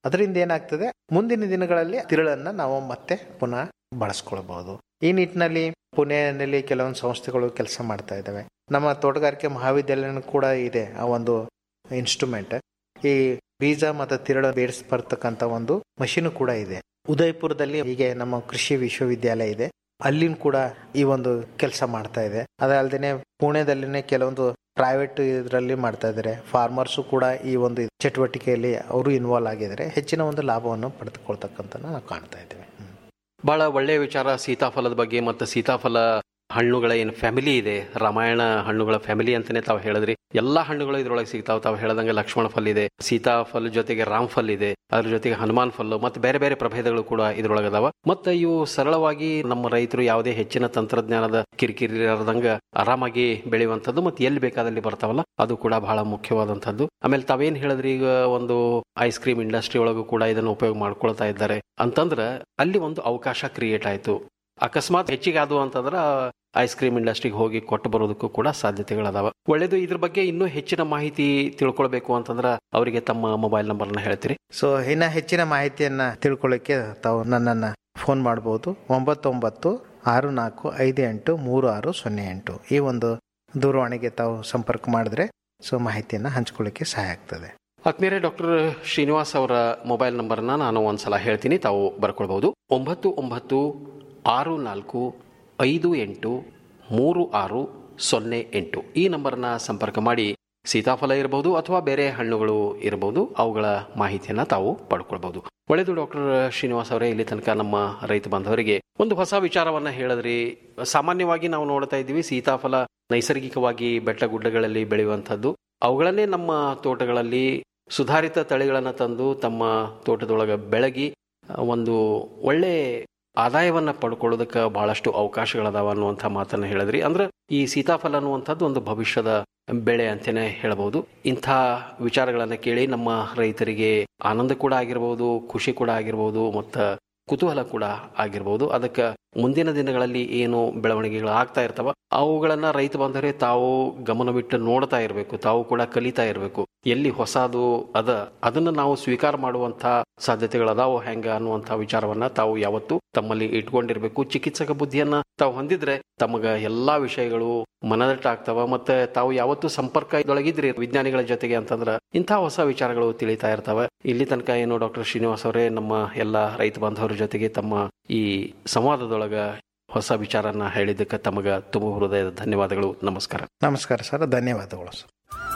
ಅದರಿಂದ ಏನಾಗ್ತದೆ ಮುಂದಿನ ದಿನಗಳಲ್ಲಿ ತಿರುಳನ್ನ ನಾವು ಮತ್ತೆ ಪುನಃ ಬಳಸ್ಕೊಳ್ಬಹುದು ಈ ನಿಟ್ಟಿನಲ್ಲಿ ಪುಣೆಯಲ್ಲಿ ಕೆಲವೊಂದು ಸಂಸ್ಥೆಗಳು ಕೆಲಸ ಮಾಡ್ತಾ ಇದ್ದಾವೆ ನಮ್ಮ ತೋಟಗಾರಿಕೆ ಮಹಾವಿದ್ಯಾಲಯ ಕೂಡ ಇದೆ ಆ ಒಂದು ಇನ್ಸ್ಟ್ರೂಮೆಂಟ್ ಈ ಬೀಜ ಮತ್ತು ತಿರುಳು ಬೇಡಿಸ್ಬರ್ತಕ್ಕಂಥ ಒಂದು ಮಷೀನು ಕೂಡ ಇದೆ ಉದಯಪುರದಲ್ಲಿ ಹೀಗೆ ನಮ್ಮ ಕೃಷಿ ವಿಶ್ವವಿದ್ಯಾಲಯ ಇದೆ ಅಲ್ಲಿನ ಕೂಡ ಈ ಒಂದು ಕೆಲಸ ಮಾಡ್ತಾ ಇದೆ ಅದಲ್ಲದೆ ಪುಣೆದಲ್ಲಿನೇ ಕೆಲವೊಂದು ಪ್ರೈವೇಟ್ ಇದರಲ್ಲಿ ಮಾಡ್ತಾ ಇದ್ದಾರೆ ಫಾರ್ಮರ್ಸು ಕೂಡ ಈ ಒಂದು ಚಟುವಟಿಕೆಯಲ್ಲಿ ಅವರು ಇನ್ವಾಲ್ವ್ ಆಗಿದ್ದಾರೆ ಹೆಚ್ಚಿನ ಒಂದು ಲಾಭವನ್ನು ಪಡೆದುಕೊಳ್ತಕ್ಕಂಥ ನಾವು ಕಾಣ್ತಾ ಇದ್ದೇವೆ ಬಹಳ ಒಳ್ಳೆಯ ವಿಚಾರ ಸೀತಾಫಲದ ಬಗ್ಗೆ ಮತ್ತು ಸೀತಾಫಲ ಹಣ್ಣುಗಳ ಏನು ಫ್ಯಾಮಿಲಿ ಇದೆ ರಾಮಾಯಣ ಹಣ್ಣುಗಳ ಫ್ಯಾಮಿಲಿ ಅಂತಾನೆ ತಾವು ಹೇಳಿದ್ರಿ ಎಲ್ಲಾ ಹಣ್ಣುಗಳು ಇದ್ರೊಳಗೆ ಸಿಗ್ತಾವ ತಾವು ಹೇಳದಂಗೆ ಲಕ್ಷ್ಮಣ ಫಲ್ ಇದೆ ಸೀತಾಫಲ್ ಜೊತೆಗೆ ರಾಮ್ ಫಲ್ ಇದೆ ಅದ್ರ ಜೊತೆಗೆ ಹನುಮಾನ್ ಫಲ್ ಮತ್ತೆ ಬೇರೆ ಬೇರೆ ಪ್ರಭೇದಗಳು ಕೂಡ ಇದ್ರೊಳಗೆ ಅದಾವ ಮತ್ತೆ ಇವು ಸರಳವಾಗಿ ನಮ್ಮ ರೈತರು ಯಾವುದೇ ಹೆಚ್ಚಿನ ತಂತ್ರಜ್ಞಾನದ ಕಿರಿಕಿರಿ ಇರದಂಗ ಆರಾಮಾಗಿ ಬೆಳೆಯುವಂಥದ್ದು ಮತ್ತೆ ಎಲ್ಲಿ ಬೇಕಾದಲ್ಲಿ ಬರ್ತಾವಲ್ಲ ಅದು ಕೂಡ ಬಹಳ ಮುಖ್ಯವಾದಂಥದ್ದು ಆಮೇಲೆ ತಾವೇನ್ ಹೇಳಿದ್ರಿ ಈಗ ಒಂದು ಐಸ್ ಕ್ರೀಮ್ ಇಂಡಸ್ಟ್ರಿ ಒಳಗೂ ಕೂಡ ಇದನ್ನು ಉಪಯೋಗ ಮಾಡ್ಕೊಳ್ತಾ ಇದ್ದಾರೆ ಅಂತಂದ್ರ ಅಲ್ಲಿ ಒಂದು ಅವಕಾಶ ಕ್ರಿಯೇಟ್ ಆಯ್ತು ಅಕಸ್ಮಾತ್ ಹೆಚ್ಚಿಗೆ ಆದವು ಅಂತಂದ್ರ ಐಸ್ ಕ್ರೀಮ್ ಇಂಡಸ್ಟ್ರಿಗೆ ಹೋಗಿ ಕೊಟ್ಟು ಬರೋದಕ್ಕೂ ಕೂಡ ಸಾಧ್ಯತೆಗಳದಾವ ಒಳ್ಳೇದು ಇದ್ರ ಬಗ್ಗೆ ಇನ್ನೂ ಹೆಚ್ಚಿನ ಮಾಹಿತಿ ತಿಳ್ಕೊಳ್ಬೇಕು ಅಂತಂದ್ರ ಅವರಿಗೆ ತಮ್ಮ ಮೊಬೈಲ್ ನಂಬರ್ನ ಹೇಳ್ತೀರಿ ಸೊ ಇನ್ನ ಹೆಚ್ಚಿನ ಮಾಹಿತಿಯನ್ನ ತಿಳ್ಕೊಳ್ಳಿಕ್ಕೆ ತಾವು ನನ್ನನ್ನ ಫೋನ್ ಮಾಡಬಹುದು ಒಂಬತ್ತೊಂಬತ್ತು ಆರು ನಾಲ್ಕು ಐದು ಎಂಟು ಮೂರು ಆರು ಸೊನ್ನೆ ಎಂಟು ಈ ಒಂದು ದೂರವಾಣಿಗೆ ತಾವು ಸಂಪರ್ಕ ಮಾಡಿದ್ರೆ ಸೊ ಮಾಹಿತಿಯನ್ನ ಹಂಚ್ಕೊಳ್ಳಿಕ್ಕೆ ಸಹಾಯ ಆಗ್ತದೆ ಆತ್ಮೀಯರೇ ಡಾಕ್ಟರ್ ಶ್ರೀನಿವಾಸ್ ಅವರ ಮೊಬೈಲ್ ನಂಬರ್ನ ನಾನು ಒಂದ್ಸಲ ಹೇಳ್ತೀನಿ ತಾವು ಬರ್ಕೊಳ್ಬಹುದು ಒಂಬತ್ತು ಒಂಬತ್ತು ಆರು ನಾಲ್ಕು ಐದು ಎಂಟು ಮೂರು ಆರು ಸೊನ್ನೆ ಎಂಟು ಈ ನಂಬರ್ನ ಸಂಪರ್ಕ ಮಾಡಿ ಸೀತಾಫಲ ಇರಬಹುದು ಅಥವಾ ಬೇರೆ ಹಣ್ಣುಗಳು ಇರಬಹುದು ಅವುಗಳ ಮಾಹಿತಿಯನ್ನ ತಾವು ಪಡ್ಕೊಳ್ಬಹುದು ಒಳ್ಳೆಯದು ಡಾಕ್ಟರ್ ಶ್ರೀನಿವಾಸ್ ಅವರೇ ಇಲ್ಲಿ ತನಕ ನಮ್ಮ ರೈತ ಬಾಂಧವರಿಗೆ ಒಂದು ಹೊಸ ವಿಚಾರವನ್ನ ಹೇಳಿದ್ರಿ ಸಾಮಾನ್ಯವಾಗಿ ನಾವು ನೋಡ್ತಾ ಇದ್ದೀವಿ ಸೀತಾಫಲ ನೈಸರ್ಗಿಕವಾಗಿ ಬೆಟ್ಟ ಗುಡ್ಡಗಳಲ್ಲಿ ಬೆಳೆಯುವಂಥದ್ದು ಅವುಗಳನ್ನೇ ನಮ್ಮ ತೋಟಗಳಲ್ಲಿ ಸುಧಾರಿತ ತಳಿಗಳನ್ನು ತಂದು ತಮ್ಮ ತೋಟದೊಳಗೆ ಬೆಳಗಿ ಒಂದು ಒಳ್ಳೆ ಆದಾಯವನ್ನ ಪಡ್ಕೊಳ್ಳೋದಕ್ಕೆ ಬಹಳಷ್ಟು ಅವಕಾಶಗಳದಾವ ಅನ್ನುವಂಥ ಮಾತನ್ನ ಹೇಳಿದ್ರಿ ಅಂದ್ರೆ ಈ ಸೀತಾಫಲ ಅನ್ನುವಂಥದ್ದು ಒಂದು ಭವಿಷ್ಯದ ಬೆಳೆ ಅಂತಾನೆ ಹೇಳಬಹುದು ಇಂಥ ವಿಚಾರಗಳನ್ನ ಕೇಳಿ ನಮ್ಮ ರೈತರಿಗೆ ಆನಂದ ಕೂಡ ಆಗಿರಬಹುದು ಖುಷಿ ಕೂಡ ಆಗಿರಬಹುದು ಮತ್ತು ಕುತೂಹಲ ಕೂಡ ಆಗಿರಬಹುದು ಅದಕ್ಕೆ ಮುಂದಿನ ದಿನಗಳಲ್ಲಿ ಏನು ಬೆಳವಣಿಗೆಗಳು ಆಗ್ತಾ ಇರ್ತಾವ ಅವುಗಳನ್ನ ರೈತ ಬಾಂಧವರೇ ತಾವು ಗಮನವಿಟ್ಟು ನೋಡ್ತಾ ಇರಬೇಕು ತಾವು ಕೂಡ ಕಲಿತಾ ಇರಬೇಕು ಎಲ್ಲಿ ಹೊಸದು ಅದ ಅದನ್ನ ನಾವು ಸ್ವೀಕಾರ ಮಾಡುವಂತ ಸಾಧ್ಯತೆಗಳದಾವು ಹೆಂಗ ಅನ್ನುವಂತ ವಿಚಾರವನ್ನ ತಾವು ಯಾವತ್ತು ತಮ್ಮಲ್ಲಿ ಇಟ್ಕೊಂಡಿರ್ಬೇಕು ಚಿಕಿತ್ಸಕ ಬುದ್ಧಿಯನ್ನ ತಾವು ಹೊಂದಿದ್ರೆ ತಮಗ ಎಲ್ಲಾ ವಿಷಯಗಳು ಮನದಟ್ಟಾಗ್ತಾವ ಮತ್ತೆ ತಾವು ಯಾವತ್ತು ಸಂಪರ್ಕ ಇದೊಳಗಿದ್ರಿ ವಿಜ್ಞಾನಿಗಳ ಜೊತೆಗೆ ಅಂತಂದ್ರ ಇಂಥ ಹೊಸ ವಿಚಾರಗಳು ತಿಳಿತಾ ಇರ್ತಾವೆ ಇಲ್ಲಿ ತನಕ ಏನು ಡಾಕ್ಟರ್ ಶ್ರೀನಿವಾಸ್ ಅವರೇ ನಮ್ಮ ಎಲ್ಲ ರೈತ ಬಾಂಧವರ ಜೊತೆಗೆ ತಮ್ಮ ಈ ಸಂವಾದದೊಳಗ ಹೊಸ ವಿಚಾರನ ಹೇಳಿದ್ದಕ್ಕೆ ತಮಗ ತುಂಬ ಹೃದಯದ ಧನ್ಯವಾದಗಳು ನಮಸ್ಕಾರ ನಮಸ್ಕಾರ ಸರ್ ಧನ್ಯವಾದಗಳು ಸರ್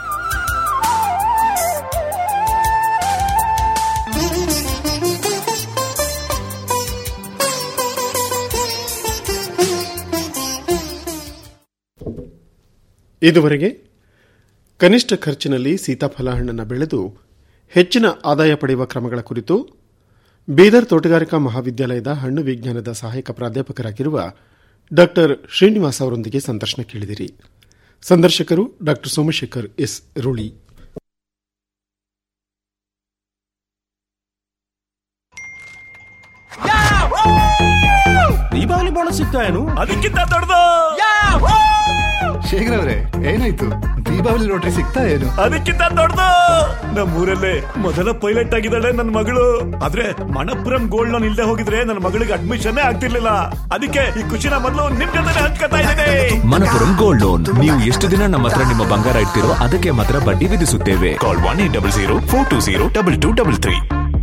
ಇದುವರೆಗೆ ಕನಿಷ್ಠ ಖರ್ಚಿನಲ್ಲಿ ಸೀತಾಫಲ ಹಣ್ಣನ್ನು ಬೆಳೆದು ಹೆಚ್ಚಿನ ಆದಾಯ ಪಡೆಯುವ ಕ್ರಮಗಳ ಕುರಿತು ಬೀದರ್ ತೋಟಗಾರಿಕಾ ಮಹಾವಿದ್ಯಾಲಯದ ಹಣ್ಣು ವಿಜ್ಞಾನದ ಸಹಾಯಕ ಪ್ರಾಧ್ಯಾಪಕರಾಗಿರುವ ಡಾ ಶ್ರೀನಿವಾಸ್ ಅವರೊಂದಿಗೆ ಸಂದರ್ಶನ ಕೇಳಿದಿರಿ ಸಂದರ್ಶಕರು ಡಾ ಸೋಮಶೇಖರ್ ಎಸ್ ರುಳಿ ದೀಪಾವಳಿ ಬೋನಸ್ ಸಿಗ್ತಾ ಏನು ಅದಕ್ಕಿಂತ ದೊಡ್ಡದು ಶೇಖರ್ ಅವರೇ ಏನಾಯ್ತು ದೀಪಾವಳಿ ಲಾಟ್ರಿ ಸಿಗ್ತಾ ಏನು ಅದಕ್ಕಿಂತ ದೊಡ್ಡದು ನಮ್ಮೂರಲ್ಲೇ ಮೊದಲ ಪೈಲಟ್ ಆಗಿದ್ದಾಳೆ ನನ್ನ ಮಗಳು ಆದ್ರೆ ಮಣಪುರಂ ಗೋಲ್ಡ್ ಲೋನ್ ಇಲ್ಲದೆ ಹೋಗಿದ್ರೆ ನನ್ನ ಮಗಳಿಗೆ ಅಡ್ಮಿಷನ್ ಆಗ್ತಿರ್ಲಿಲ್ಲ ಅದಕ್ಕೆ ಈ ಖುಷಿನ ಮೊದಲು ನಿಮ್ ಜೊತೆ ಹಂಚ್ಕೊತಾ ಇದ್ದೇನೆ ಮನಪುರಂ ಗೋಲ್ಡ್ ಲೋನ್ ನೀವು ಎಷ್ಟು ದಿನ ನಮ್ಮ ಹತ್ರ ನಿಮ್ಮ ಬಂಗಾರ ಇಡ್ತೀರೋ ಅದಕ್ಕೆ ಮಾತ್ರ ಬಡ್ಡಿ ವಿಧಿಸುತ್ತೇವೆ call one eight double zero four two zero double two double three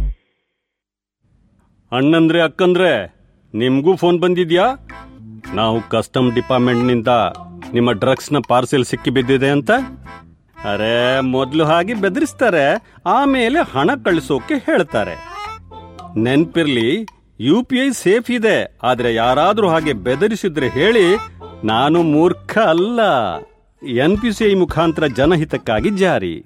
ಅಣ್ಣಂದ್ರೆ ಅಕ್ಕಂದ್ರೆ ನಿಮ್ಗೂ ಫೋನ್ ಬಂದಿದ್ಯಾ ನಾವು ಕಸ್ಟಮ್ ಡಿಪಾರ್ಟ್ಮೆಂಟ್ನಿಂದ ನಿಮ್ಮ ಡ್ರಗ್ಸ್ನ ಪಾರ್ಸೆಲ್ ಸಿಕ್ಕಿ ಬಿದ್ದಿದೆ ಅಂತ ಅರೆ ಮೊದಲು ಹಾಗೆ ಬೆದರಿಸ್ತಾರೆ ಆಮೇಲೆ ಹಣ ಕಳಿಸೋಕೆ ಹೇಳ್ತಾರೆ ನೆನ್ಪಿರ್ಲಿ ಯು ಪಿ ಐ ಸೇಫ್ ಇದೆ ಆದ್ರೆ ಯಾರಾದ್ರೂ ಹಾಗೆ ಬೆದರಿಸಿದ್ರೆ ಹೇಳಿ ನಾನು ಮೂರ್ಖ ಅಲ್ಲ ಎನ್ ಪಿ ಸಿ ಐ ಮುಖಾಂತರ ಜನಹಿತಕ್ಕಾಗಿ ಜಾರಿ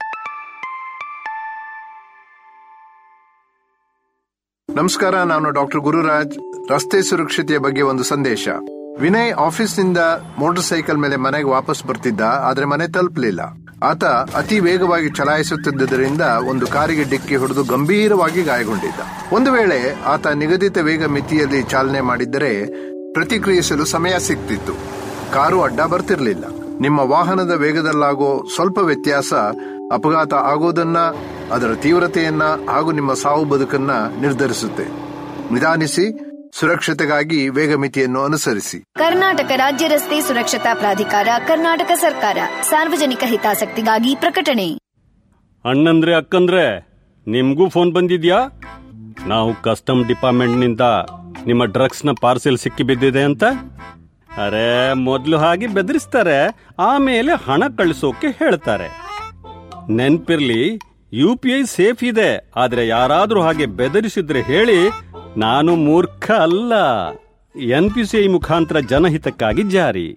ನಮಸ್ಕಾರ ನಾನು ಡಾಕ್ಟರ್ ಗುರುರಾಜ್ ರಸ್ತೆ ಸುರಕ್ಷತೆಯ ಬಗ್ಗೆ ಒಂದು ಸಂದೇಶ ವಿನಯ್ ಆಫೀಸ್ನಿಂದ ಮೋಟಾರ್ ಸೈಕಲ್ ಮೇಲೆ ಮನೆಗೆ ವಾಪಸ್ ಬರ್ತಿದ್ದ ಆದ್ರೆ ಮನೆ ತಲುಪಲಿಲ್ಲ ಆತ ಅತಿ ವೇಗವಾಗಿ ಚಲಾಯಿಸುತ್ತಿದ್ದರಿಂದ ಒಂದು ಕಾರಿಗೆ ಡಿಕ್ಕಿ ಹೊಡೆದು ಗಂಭೀರವಾಗಿ ಗಾಯಗೊಂಡಿದ್ದ ಒಂದು ವೇಳೆ ಆತ ನಿಗದಿತ ವೇಗ ಮಿತಿಯಲ್ಲಿ ಚಾಲನೆ ಮಾಡಿದ್ದರೆ ಪ್ರತಿಕ್ರಿಯಿಸಲು ಸಮಯ ಸಿಗ್ತಿತ್ತು ಕಾರು ಅಡ್ಡ ಬರ್ತಿರ್ಲಿಲ್ಲ ನಿಮ್ಮ ವಾಹನದ ವೇಗದಲ್ಲಾಗೋ ಸ್ವಲ್ಪ ವ್ಯತ್ಯಾಸ ಅಪಘಾತ ಆಗೋದನ್ನ ಅದರ ತೀವ್ರತೆಯನ್ನ ಹಾಗೂ ನಿಮ್ಮ ಸಾವು ಬದುಕನ್ನ ನಿರ್ಧರಿಸುತ್ತೆ ನಿಧಾನಿಸಿ ಸುರಕ್ಷತೆಗಾಗಿ ವೇಗ ಮಿತಿಯನ್ನು ಅನುಸರಿಸಿ ಕರ್ನಾಟಕ ರಾಜ್ಯ ರಸ್ತೆ ಸುರಕ್ಷತಾ ಪ್ರಾಧಿಕಾರ ಕರ್ನಾಟಕ ಸರ್ಕಾರ ಸಾರ್ವಜನಿಕ ಹಿತಾಸಕ್ತಿಗಾಗಿ ಪ್ರಕಟಣೆ ಅಣ್ಣಂದ್ರೆ ಅಕ್ಕಂದ್ರೆ ನಿಮ್ಗೂ ಫೋನ್ ಬಂದಿದ್ಯಾ ನಾವು ಕಸ್ಟಮ್ ಡಿಪಾರ್ಟ್ಮೆಂಟ್ನಿಂದ ನಿಮ್ಮ ಡ್ರಗ್ಸ್ನ ಪಾರ್ಸೆಲ್ ಸಿಕ್ಕಿ ಬಿದ್ದಿದೆ ಅಂತ ಅರೆ ಮೊದಲು ಹಾಗೆ ಬೆದರಿಸ್ತಾರೆ ಆಮೇಲೆ ಹಣ ಕಳಿಸೋಕೆ ಹೇಳ್ತಾರೆ ನೆನ್ಪಿರ್ಲಿ ಯು ಪಿ ಐ ಸೇಫ್ ಇದೆ ಆದ್ರೆ ಯಾರಾದ್ರೂ ಹಾಗೆ ಬೆದರಿಸಿದ್ರೆ ಹೇಳಿ ನಾನು ಮೂರ್ಖ ಅಲ್ಲ ಎನ್ ಪಿ ಸಿ ಐ ಮುಖಾಂತರ ಜನಹಿತಕ್ಕಾಗಿ ಜಾರಿ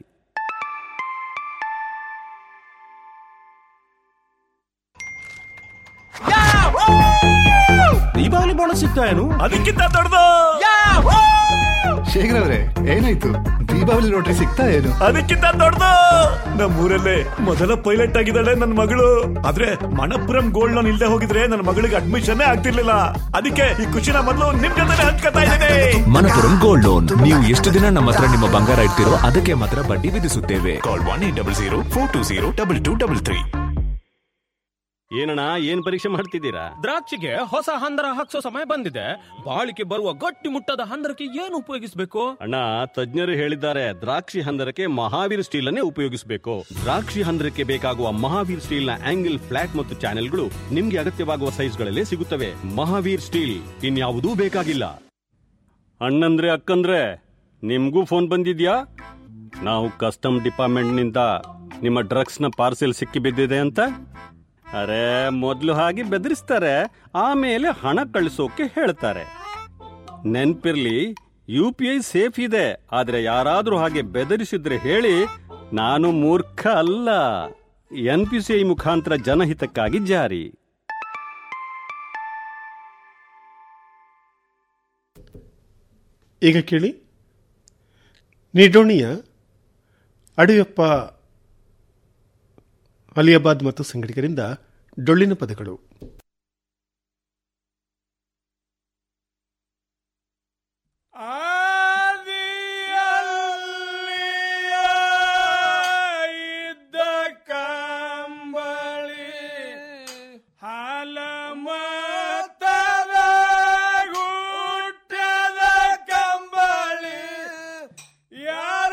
ದೀಪಾವಳಿ ಬೋನಸ್ ಸಿಗ್ತಾ ಏನು ಅದಕ್ಕಿಂತ ದೊಡ್ಡದು ಶೇಖರ್ ಅವ್ರೆ ಏನಾಯ್ತು ದೀಪಾವಳಿ ಲಾಟ್ರಿ ಸಿಗ್ತಾ ಏನು ಅದಕ್ಕಿಂತ ದೊಡ್ಡದು ನಮ್ಮೂರಲ್ಲೇ ಮೊದಲ ಪೈಲಟ್ ಆಗಿದ್ದಾಳೆ ನನ್ನ ಮಗಳು ಆದ್ರೆ ಮಣಪುರಂ ಗೋಲ್ಡ್ ಲೋನ್ ಇಲ್ದೆ ಹೋಗಿದ್ರೆ ನನ್ನ ಮಗಳಿಗೆ ಅಡ್ಮಿಷನ್ ಆಗ್ತಿರ್ಲಿಲ್ಲ ಅದಕ್ಕೆ ಈ ಖುಷಿನ ಮೊದಲು ನಿಮ್ ಜೊತೆ ಹಂಚ್ಕೊತಾ ಇದ್ದೇನೆ ಮನಪುರಂ ಗೋಲ್ಡ್ ಲೋನ್ ನೀವು ಎಷ್ಟು ದಿನ ನಮ್ಮ ಹತ್ರ ನಿಮ್ಮ ಬಂಗಾರ ಇಡ್ತಿರೋ ಅದಕ್ಕೆ ಮಾತ್ರ ಬಡ್ಡಿ ವಿಧಿಸುತ್ತೇವೆ call one eight double zero four two zero double two double three ಏನಣ್ಣ ಏನ್ ಪರೀಕ್ಷೆ ಮಾಡ್ತಿದ್ದೀರಾ ದ್ರಾಕ್ಷಿಗೆ ಹೊಸ ಹಂದರ ಹಾಕ್ಸೋ ಸಮಯ ಬಂದಿದೆ ಬಾಳಿಕೆ ಬರುವ ಗಟ್ಟಿ ಮುಟ್ಟದ ಹಂದರಕ್ಕೆ ಏನು ಉಪಯೋಗಿಸಬೇಕು ಅಣ್ಣ ತಜ್ಞರು ಹೇಳಿದ್ದಾರೆ ದ್ರಾಕ್ಷಿ ಹಂದರಕ್ಕೆ ಮಹಾವೀರ್ ಸ್ಟೀಲ್ ಅನ್ನೇ ಉಪಯೋಗಿಸಬೇಕು ದ್ರಾಕ್ಷಿ ಹಂದರಕ್ಕೆ ಬೇಕಾಗುವ ಮಹಾವೀರ್ ಸ್ಟೀಲ್ ನ ಆಂಗಲ್ ಫ್ಲಾಟ್ ಮತ್ತು ಚಾನೆಲ್ಗಳು ನಿಮ್ಗೆ ಅಗತ್ಯವಾಗುವ ಸೈಜ್ಗಳಲ್ಲೇ ಸಿಗುತ್ತವೆ ಮಹಾವೀರ್ ಸ್ಟೀಲ್ ಇನ್ಯಾವುದೂ ಬೇಕಾಗಿಲ್ಲ ಅಣ್ಣಂದ್ರೆ ಅಕ್ಕಂದ್ರೆ ನಿಮ್ಗೂ ಫೋನ್ ಬಂದಿದ್ಯಾ ನಾವು ಕಸ್ಟಮ್ ಡಿಪಾರ್ಟ್ಮೆಂಟ್ನಿಂದ ನಿಮ್ಮ ಡ್ರಗ್ಸ್ನ ಪಾರ್ಸೆಲ್ ಸಿಕ್ಕಿ ಬಿದ್ದಿದೆ ಅಂತ ಅರೆ ಮೊದಲು ಹಾಗೆ ಬೆದರಿಸ್ತಾರೆ ಆಮೇಲೆ ಹಣ ಕಳಿಸೋಕೆ ಹೇಳ್ತಾರೆ ನೆನ್ಪಿರ್ಲಿ ಯು ಪಿ ಐ ಸೇಫ್ ಇದೆ ಆದ್ರೆ ಯಾರಾದ್ರೂ ಹಾಗೆ ಬೆದರಿಸಿದ್ರೆ ಹೇಳಿ ನಾನು ಮೂರ್ಖ ಅಲ್ಲ ಎನ್ ಪಿ ಸಿ ಐ ಮುಖಾಂತರ ಜನಹಿತಕ್ಕಾಗಿ ಜಾರಿ ಈಗ ಕೇಳಿ ನಿಡೋಣಿಯ ಅಡಿಯಪ್ಪ ಅಲಿಯಾಬಾದ್ ಮತ್ತು ಸಂಗಡಿಗರಿಂದ ಡೊಳ್ಳಿನ ಪದಗಳು ಇದ್ದ ಕಂಬಳಿ ಹಾಲ ಮತದ ಗುಟ್ಟದ ಕಂಬಳಿ ಯಾರ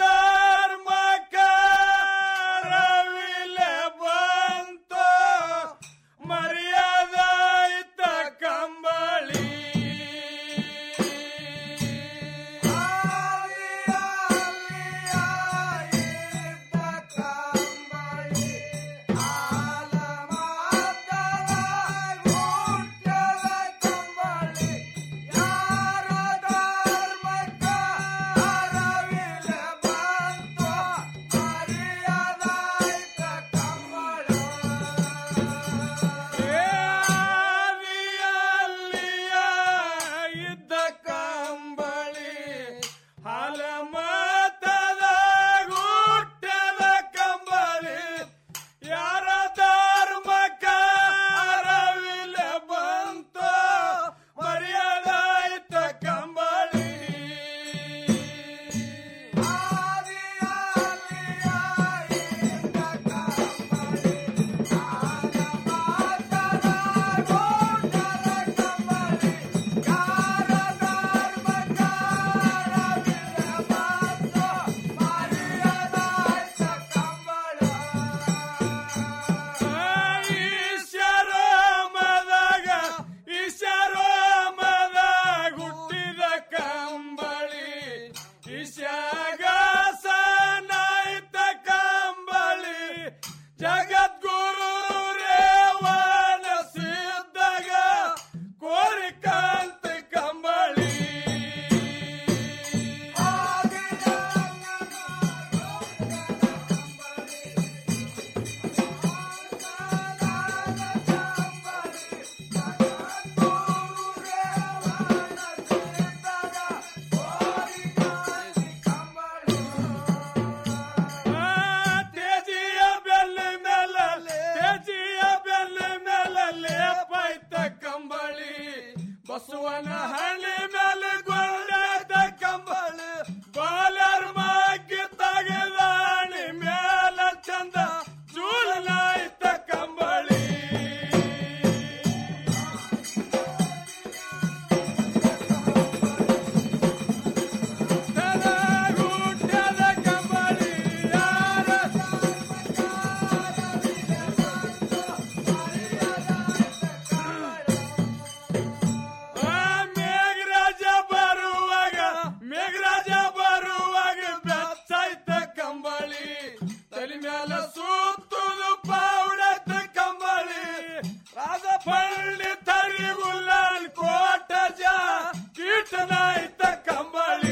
ಧರ್ಮಕಾರವಿಲೆ ಬಂತು ಮರ್ಯಾದ ಇದ್ದ ಕಂಬಳಿ ಏ पंडितरी गुलाल कोटाच्या कीट नाही तर कंबळी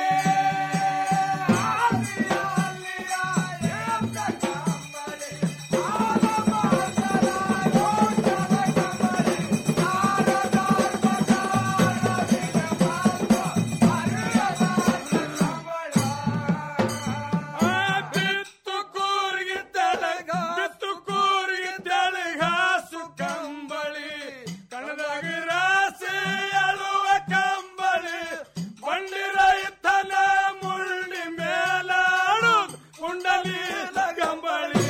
ಬಿತ್ತು ಕೂರ್ಗಿ ತೆಳಗ ಬಿತ್ತು ಕೂರ್ಗಿ ತೆಳಗ ಹಾಸು ಕಂಬಳಿ ಕಣದಾಗ ರಾಸಿ ಅಳುವ ಕಂಬಳಿ ಬಂಡಿ ರೈತನ ಮುಳ್ಳಿ ಮೇಲಾಡು ಕುಂಡಲಿ ಕಂಬಳಿ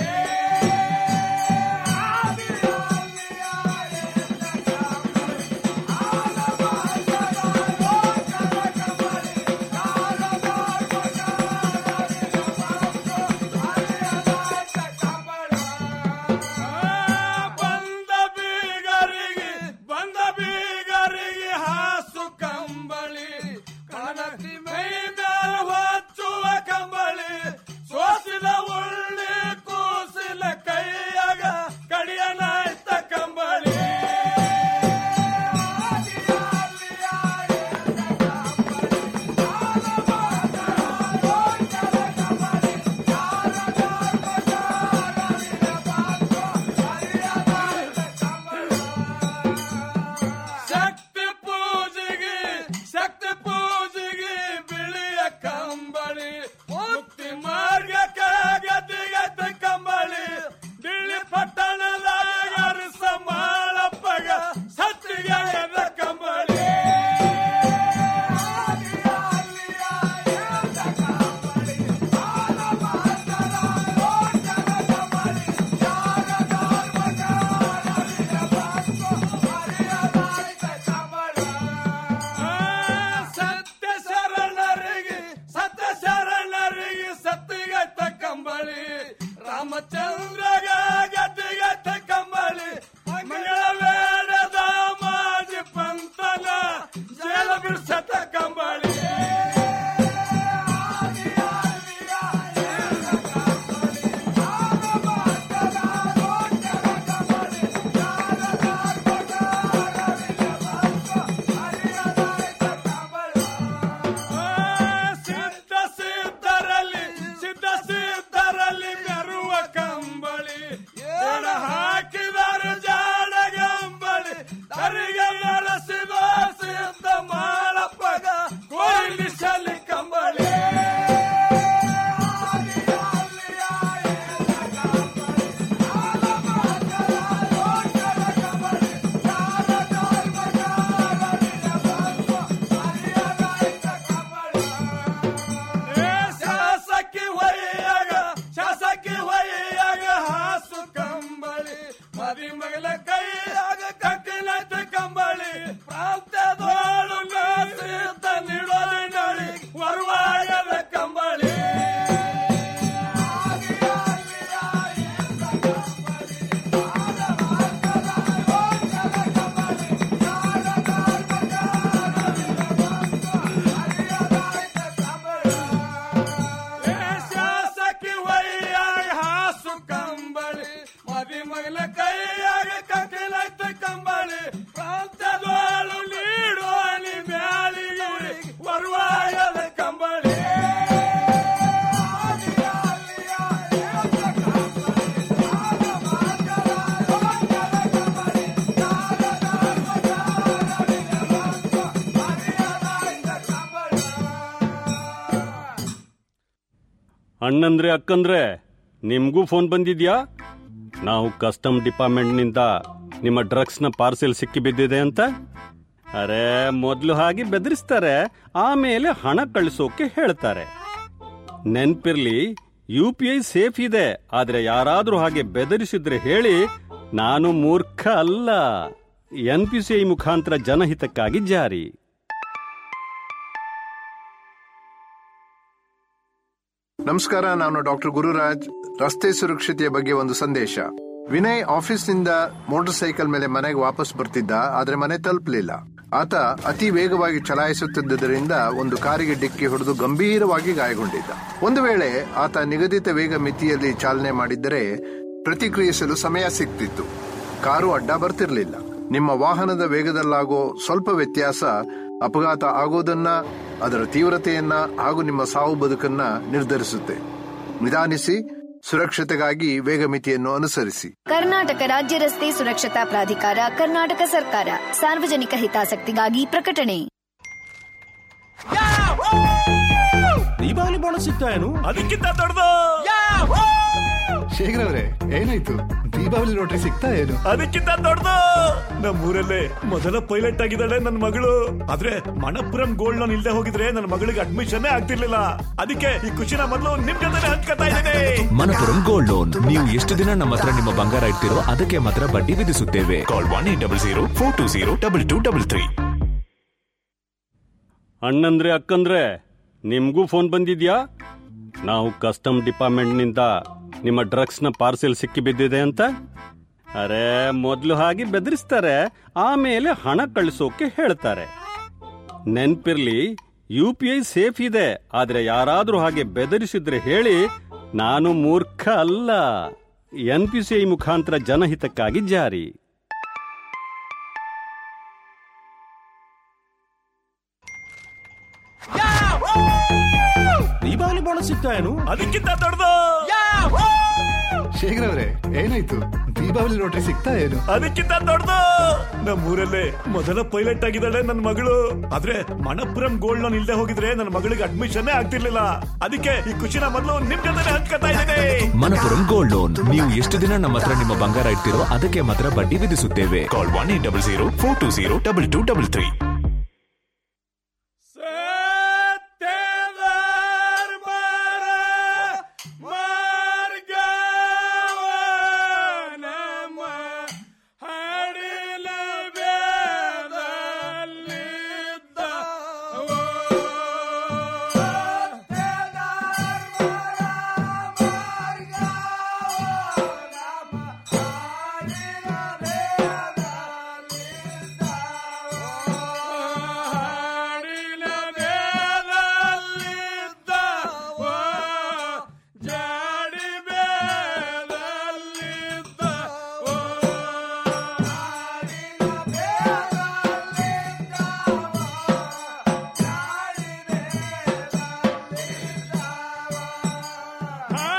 ಬಂದ ಬೀಗರಿಗೆ ಬಂದ ಬೀಗರಿಗೆ ಹಾಸು ಕಂಬಳಿ ಕಣತಿ ಮೈ ಮೇಲ ಹೊಚ್ಚುವ ಕಂಬಳಿ ಸೋಸಿದ ಉಳ್ಳಿ ಕೂಸಿಲ ಕೈಯಾಗ ಕಡಿಯನಾಯ್ತ ಕಂಬಳಿ ಶಕ್ತಿ ಪೂಜೆಗೆ ಶಕ್ತಿ ಪೂಜೆಗೆ ಬಿಳಿಯ ಕಂಬಳಿ ಮುಕ್ತಿ ಮಾರ್ಗಕ್ಕ ಗದಿಗದ ಕಂಬಳಿ ಬಿಳಿ ಪಟ್ಟಣದ ಅರಸ ಮಾಳಪ್ಪಗ ಸತ್ತಿಗೆ ಎದ ಕಂಬಳಿ ಸತ್ಯ ಶರಣರಿಗೆ ಸತ್ಯ ಶರಣರಿಗೆ ಸತ್ತಿಗತ್ತ ಕಂಬಳಿ ರಾಮಚಂದ್ರಗ ಗದ್ದಿಗತ್ತ ಕಂಬಳಿ ಮಂಗಳ ವೇಡದ ಮಾಜಿ ಪಂತನ ಜೇಲ ಬಿಡ್ಸತ್ತ ಕಂಬಳಿ ಸಿದ್ಧ ಸಿದ್ಧರಲ್ಲಿ ಸಿದ್ಧ ಸಿದ್ಧರಲ್ಲಿ ಮೆರುವ ಕಂಬಳಿ ಎಡ ಹಾಕಿದರ ಜಾಡ ಕಂಬಳಿ ತರಿಗೆ ನಡೆಸಿದ ಸಿದ್ಧ ಮಾಳಪ್ಪಗ ಕೊಯ್ಲಿ ಶಲಿ ಕಂಬಳಿ ಶಾಸಕಿ ಹೊಯ್ಯಾಗ ಶಾಸಕಿ ಹೊಯ್ಯಾಗ ಹಾಸು ಕಂಬಳಿ ಮದಿ ಮಗಲ ಕೈಯಾಗ ಕಟ್ಟಿನಂತ ಕಂಬಳಿ ಪ್ರಾಂತ್ಯದೋಳು ಸಿದ್ಧ ನಿಡೋಲಿ ನಳಿ ವರ್ವಾಯದ ಕಂಬಳಿ ಶಾಸಕಿ ಹೊಯ್ಯಾಗ ಹಾಸು ಕಂಬಳಿ ಮದಿ ಮಗಲ ಕೈಯಾಗ ಕಟ್ಟಿಲೈತ ಕಂಬಳಿ ಪ್ರಾಂತ್ಯದೋಳು ನೀಡೋಲಿ ಬ್ಯಾಳಿಗೆ ವರ್ವಾಯದ ಕಂಬಳಿ ಅಣ್ಣಂದ್ರೆ ಅಕ್ಕಂದ್ರೆ ನಿಮ್ಗೂ ಫೋನ್ ಬಂದಿದ್ಯಾ ನಾವು ಕಸ್ಟಮ್ ಡಿಪಾರ್ಟ್ಮೆಂಟ್ನಿಂದ ನಿಮ್ಮ ಡ್ರಗ್ಸ್ನ ಪಾರ್ಸೆಲ್ ಸಿಕ್ಕಿ ಬಿದ್ದಿದೆ ಅಂತ ಅರೆ ಮೊದಲು ಹಾಗೆ ಬೆದರಿಸ್ತಾರೆ ಆಮೇಲೆ ಹಣ ಕಳಿಸೋಕೆ ಹೇಳ್ತಾರೆ ನೆನ್ಪಿರ್ಲಿ ಯು ಪಿ ಐ ಸೇಫ್ ಇದೆ ಆದ್ರೆ ಯಾರಾದ್ರೂ ಹಾಗೆ ಬೆದರಿಸಿದ್ರೆ ಹೇಳಿ ನಾನು ಮೂರ್ಖ ಅಲ್ಲ ಎನ್ ಪಿ ಸಿ ಐ ಮುಖಾಂತರ ಜನಹಿತಕ್ಕಾಗಿ ಜಾರಿ ನಮಸ್ಕಾರ ನಾನು ಡಾಕ್ಟರ್ ಗುರುರಾಜ್ ರಸ್ತೆ ಸುರಕ್ಷತೆಯ ಬಗ್ಗೆ ಒಂದು ಸಂದೇಶ ವಿನಯ್ ಆಫೀಸ್ನಿಂದ ಮೋಟಾರ್ ಸೈಕಲ್ ಮೇಲೆ ಮನೆಗೆ ವಾಪಸ್ ಬರ್ತಿದ್ದ ಆದ್ರೆ ಮನೆ ತಲುಪಲಿಲ್ಲ ಆತ ಅತಿ ವೇಗವಾಗಿ ಚಲಾಯಿಸುತ್ತಿದ್ದರಿಂದ ಒಂದು ಕಾರಿಗೆ ಡಿಕ್ಕಿ ಹೊಡೆದು ಗಂಭೀರವಾಗಿ ಗಾಯಗೊಂಡಿದ್ದ ಒಂದು ವೇಳೆ ಆತ ನಿಗದಿತ ವೇಗ ಮಿತಿಯಲ್ಲಿ ಚಾಲನೆ ಮಾಡಿದ್ದರೆ ಪ್ರತಿಕ್ರಿಯಿಸಲು ಸಮಯ ಸಿಗ್ತಿತ್ತು ಕಾರು ಅಡ್ಡ ಬರ್ತಿರ್ಲಿಲ್ಲ ನಿಮ್ಮ ವಾಹನದ ವೇಗದಲ್ಲಾಗೋ ಸ್ವಲ್ಪ ವ್ಯತ್ಯಾಸ ಅಪಘಾತ ಆಗೋದನ್ನ ಅದರ ತೀವ್ರತೆಯನ್ನ ಹಾಗೂ ನಿಮ್ಮ ಸಾವು ಬದುಕನ್ನ ನಿರ್ಧರಿಸುತ್ತೆ ನಿಧಾನಿಸಿ ಸುರಕ್ಷತೆಗಾಗಿ ವೇಗ ಮಿತಿಯನ್ನು ಅನುಸರಿಸಿ ಕರ್ನಾಟಕ ರಾಜ್ಯ ರಸ್ತೆ ಸುರಕ್ಷತಾ ಪ್ರಾಧಿಕಾರ ಕರ್ನಾಟಕ ಸರ್ಕಾರ ಸಾರ್ವಜನಿಕ ಹಿತಾಸಕ್ತಿಗಾಗಿ ಪ್ರಕಟಣೆ ದೀಪಾವಳಿ ಬೋನಸ್ ಸಿಗ್ತಾ ಏನು ಅದಕ್ಕಿಂತ ದೊಡ್ಡದು ಶೇಖರ್ ಅವರೇ ಏನಾಯ್ತು ದೀಪಾವಳಿ ಲಾಟ್ರಿ ಸಿಗ್ತಾ ಏನು ಅದಕ್ಕಿಂತ ದೊಡ್ಡದು ನಮ್ಮೂರಲ್ಲೇ ಮೊದಲ ಪೈಲಟ್ ಆಗಿದ್ದಾಳೆ ನನ್ನ ಮಗಳು ಆದ್ರೆ ಮಣಪುರಂ ಗೋಲ್ಡ್ ಲೋನ್ ಇಲ್ದೆ ಹೋಗಿದ್ರೆ ನನ್ನ ಮಗಳಿಗೆ ಅಡ್ಮಿಷನ್ ಆಗ್ತಿರ್ಲಿಲ್ಲ ಅದಕ್ಕೆ ಈ ಖುಷಿನ ಮೊದಲು ನಿಮ್ ಜೊತೆ ಹಂಚ್ಕೊತಾ ಇದ್ದೇನೆ ಮನಪುರಂ ಗೋಲ್ಡ್ ಲೋನ್ ನೀವು ಎಷ್ಟು ದಿನ ನಮ್ಮ ಹತ್ರ ನಿಮ್ಮ ಬಂಗಾರ ಇಡ್ತೀರೋ ಅದಕ್ಕೆ ಮಾತ್ರ ಬಡ್ಡಿ ವಿಧಿಸುತ್ತೇವೆ call one eight double zero four two zero double two double three ಅಣ್ಣಂದ್ರೆ ಅಕ್ಕಂದ್ರೆ ನಿಮ್ಗೂ ಫೋನ್ ಬಂದಿದ್ಯಾ ನಾವು ಕಸ್ಟಮ್ ಡಿಪಾರ್ಟ್ಮೆಂಟ್ನಿಂದ ನಿಮ್ಮ ಡ್ರಗ್ಸ್ನ ಪಾರ್ಸೆಲ್ ಸಿಕ್ಕಿ ಬಿದ್ದಿದೆ ಅಂತ ಅರೆ ಮೊದಲು ಹಾಗೆ ಬೆದರಿಸ್ತಾರೆ ಆಮೇಲೆ ಹಣ ಕಳಿಸೋಕೆ ಹೇಳ್ತಾರೆ ನೆನ್ಪಿರ್ಲಿ ಯು ಪಿ ಐ ಸೇಫ್ ಇದೆ ಆದ್ರೆ ಯಾರಾದ್ರೂ ಹಾಗೆ ಬೆದರಿಸಿದ್ರೆ ಹೇಳಿ ನಾನು ಮೂರ್ಖ ಅಲ್ಲ ಎನ್ ಪಿ ಸಿ ಐ ಮುಖಾಂತರ ಜನಹಿತಕ್ಕಾಗಿ ಜಾರಿ ದೀಪಾವಳಿ ಬೋನಸ್ ಸಿಗ್ತಾ ಏನು ಅದಕ್ಕಿಂತ ದೊಡ್ಡದು ಶೇಖರ್ ಅವರೇ ಏನಾಯ್ತು ದೀಪಾವಳಿ ಲಾಟ್ರಿ ಸಿಗ್ತಾ ಏನು ಅದಕ್ಕಿಂತ ದೊಡ್ಡದು ನಮ್ಮೂರಲ್ಲೇ ಮೊದಲ ಪೈಲಟ್ ಆಗಿದ್ದಾಳೆ ನನ್ನ ಮಗಳು ಆದ್ರೆ ಮಣಪುರಂ ಗೋಲ್ಡ್ ಲೋನ್ ಇಲ್ದೆ ಹೋಗಿದ್ರೆ ನನ್ನ ಮಗಳಿಗೆ ಅಡ್ಮಿಷನ್ ಆಗ್ತಿರ್ಲಿಲ್ಲ ಅದಕ್ಕೆ ಈ ಖುಷಿನ ಮೊದಲು ನಿಮ್ ಜೊತೆ ಹಂಚ್ಕೊತಾ ಇದ್ದೇನೆ ಮನಪುರಂ ಗೋಲ್ಡ್ ಲೋನ್ ನೀವು ಎಷ್ಟು ದಿನ ನಮ್ಮ ಹತ್ರ ನಿಮ್ಮ ಬಂಗಾರ ಇಡ್ತೀರೋ ಅದಕ್ಕೆ ಮಾತ್ರ ಬಡ್ಡಿ ವಿಧಿಸುತ್ತೇವೆ call one eight double zero four two zero double two double three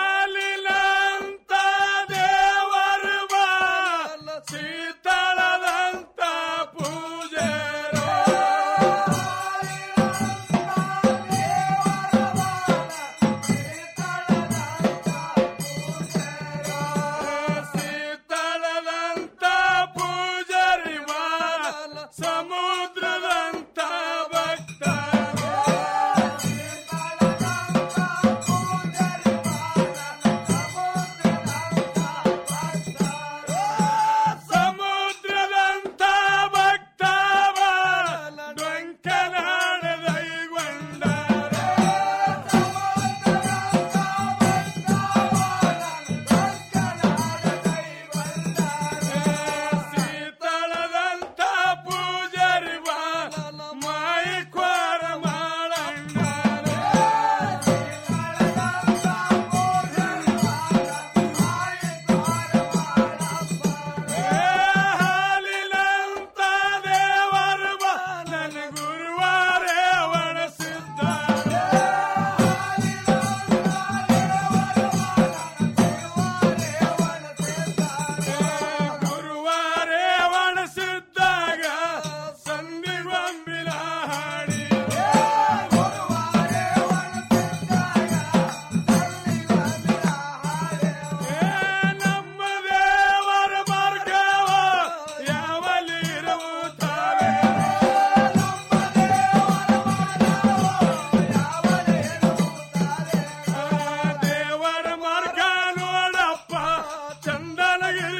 ಹಾಲಿನಂತ ದೇವರು ಶೀತಳದ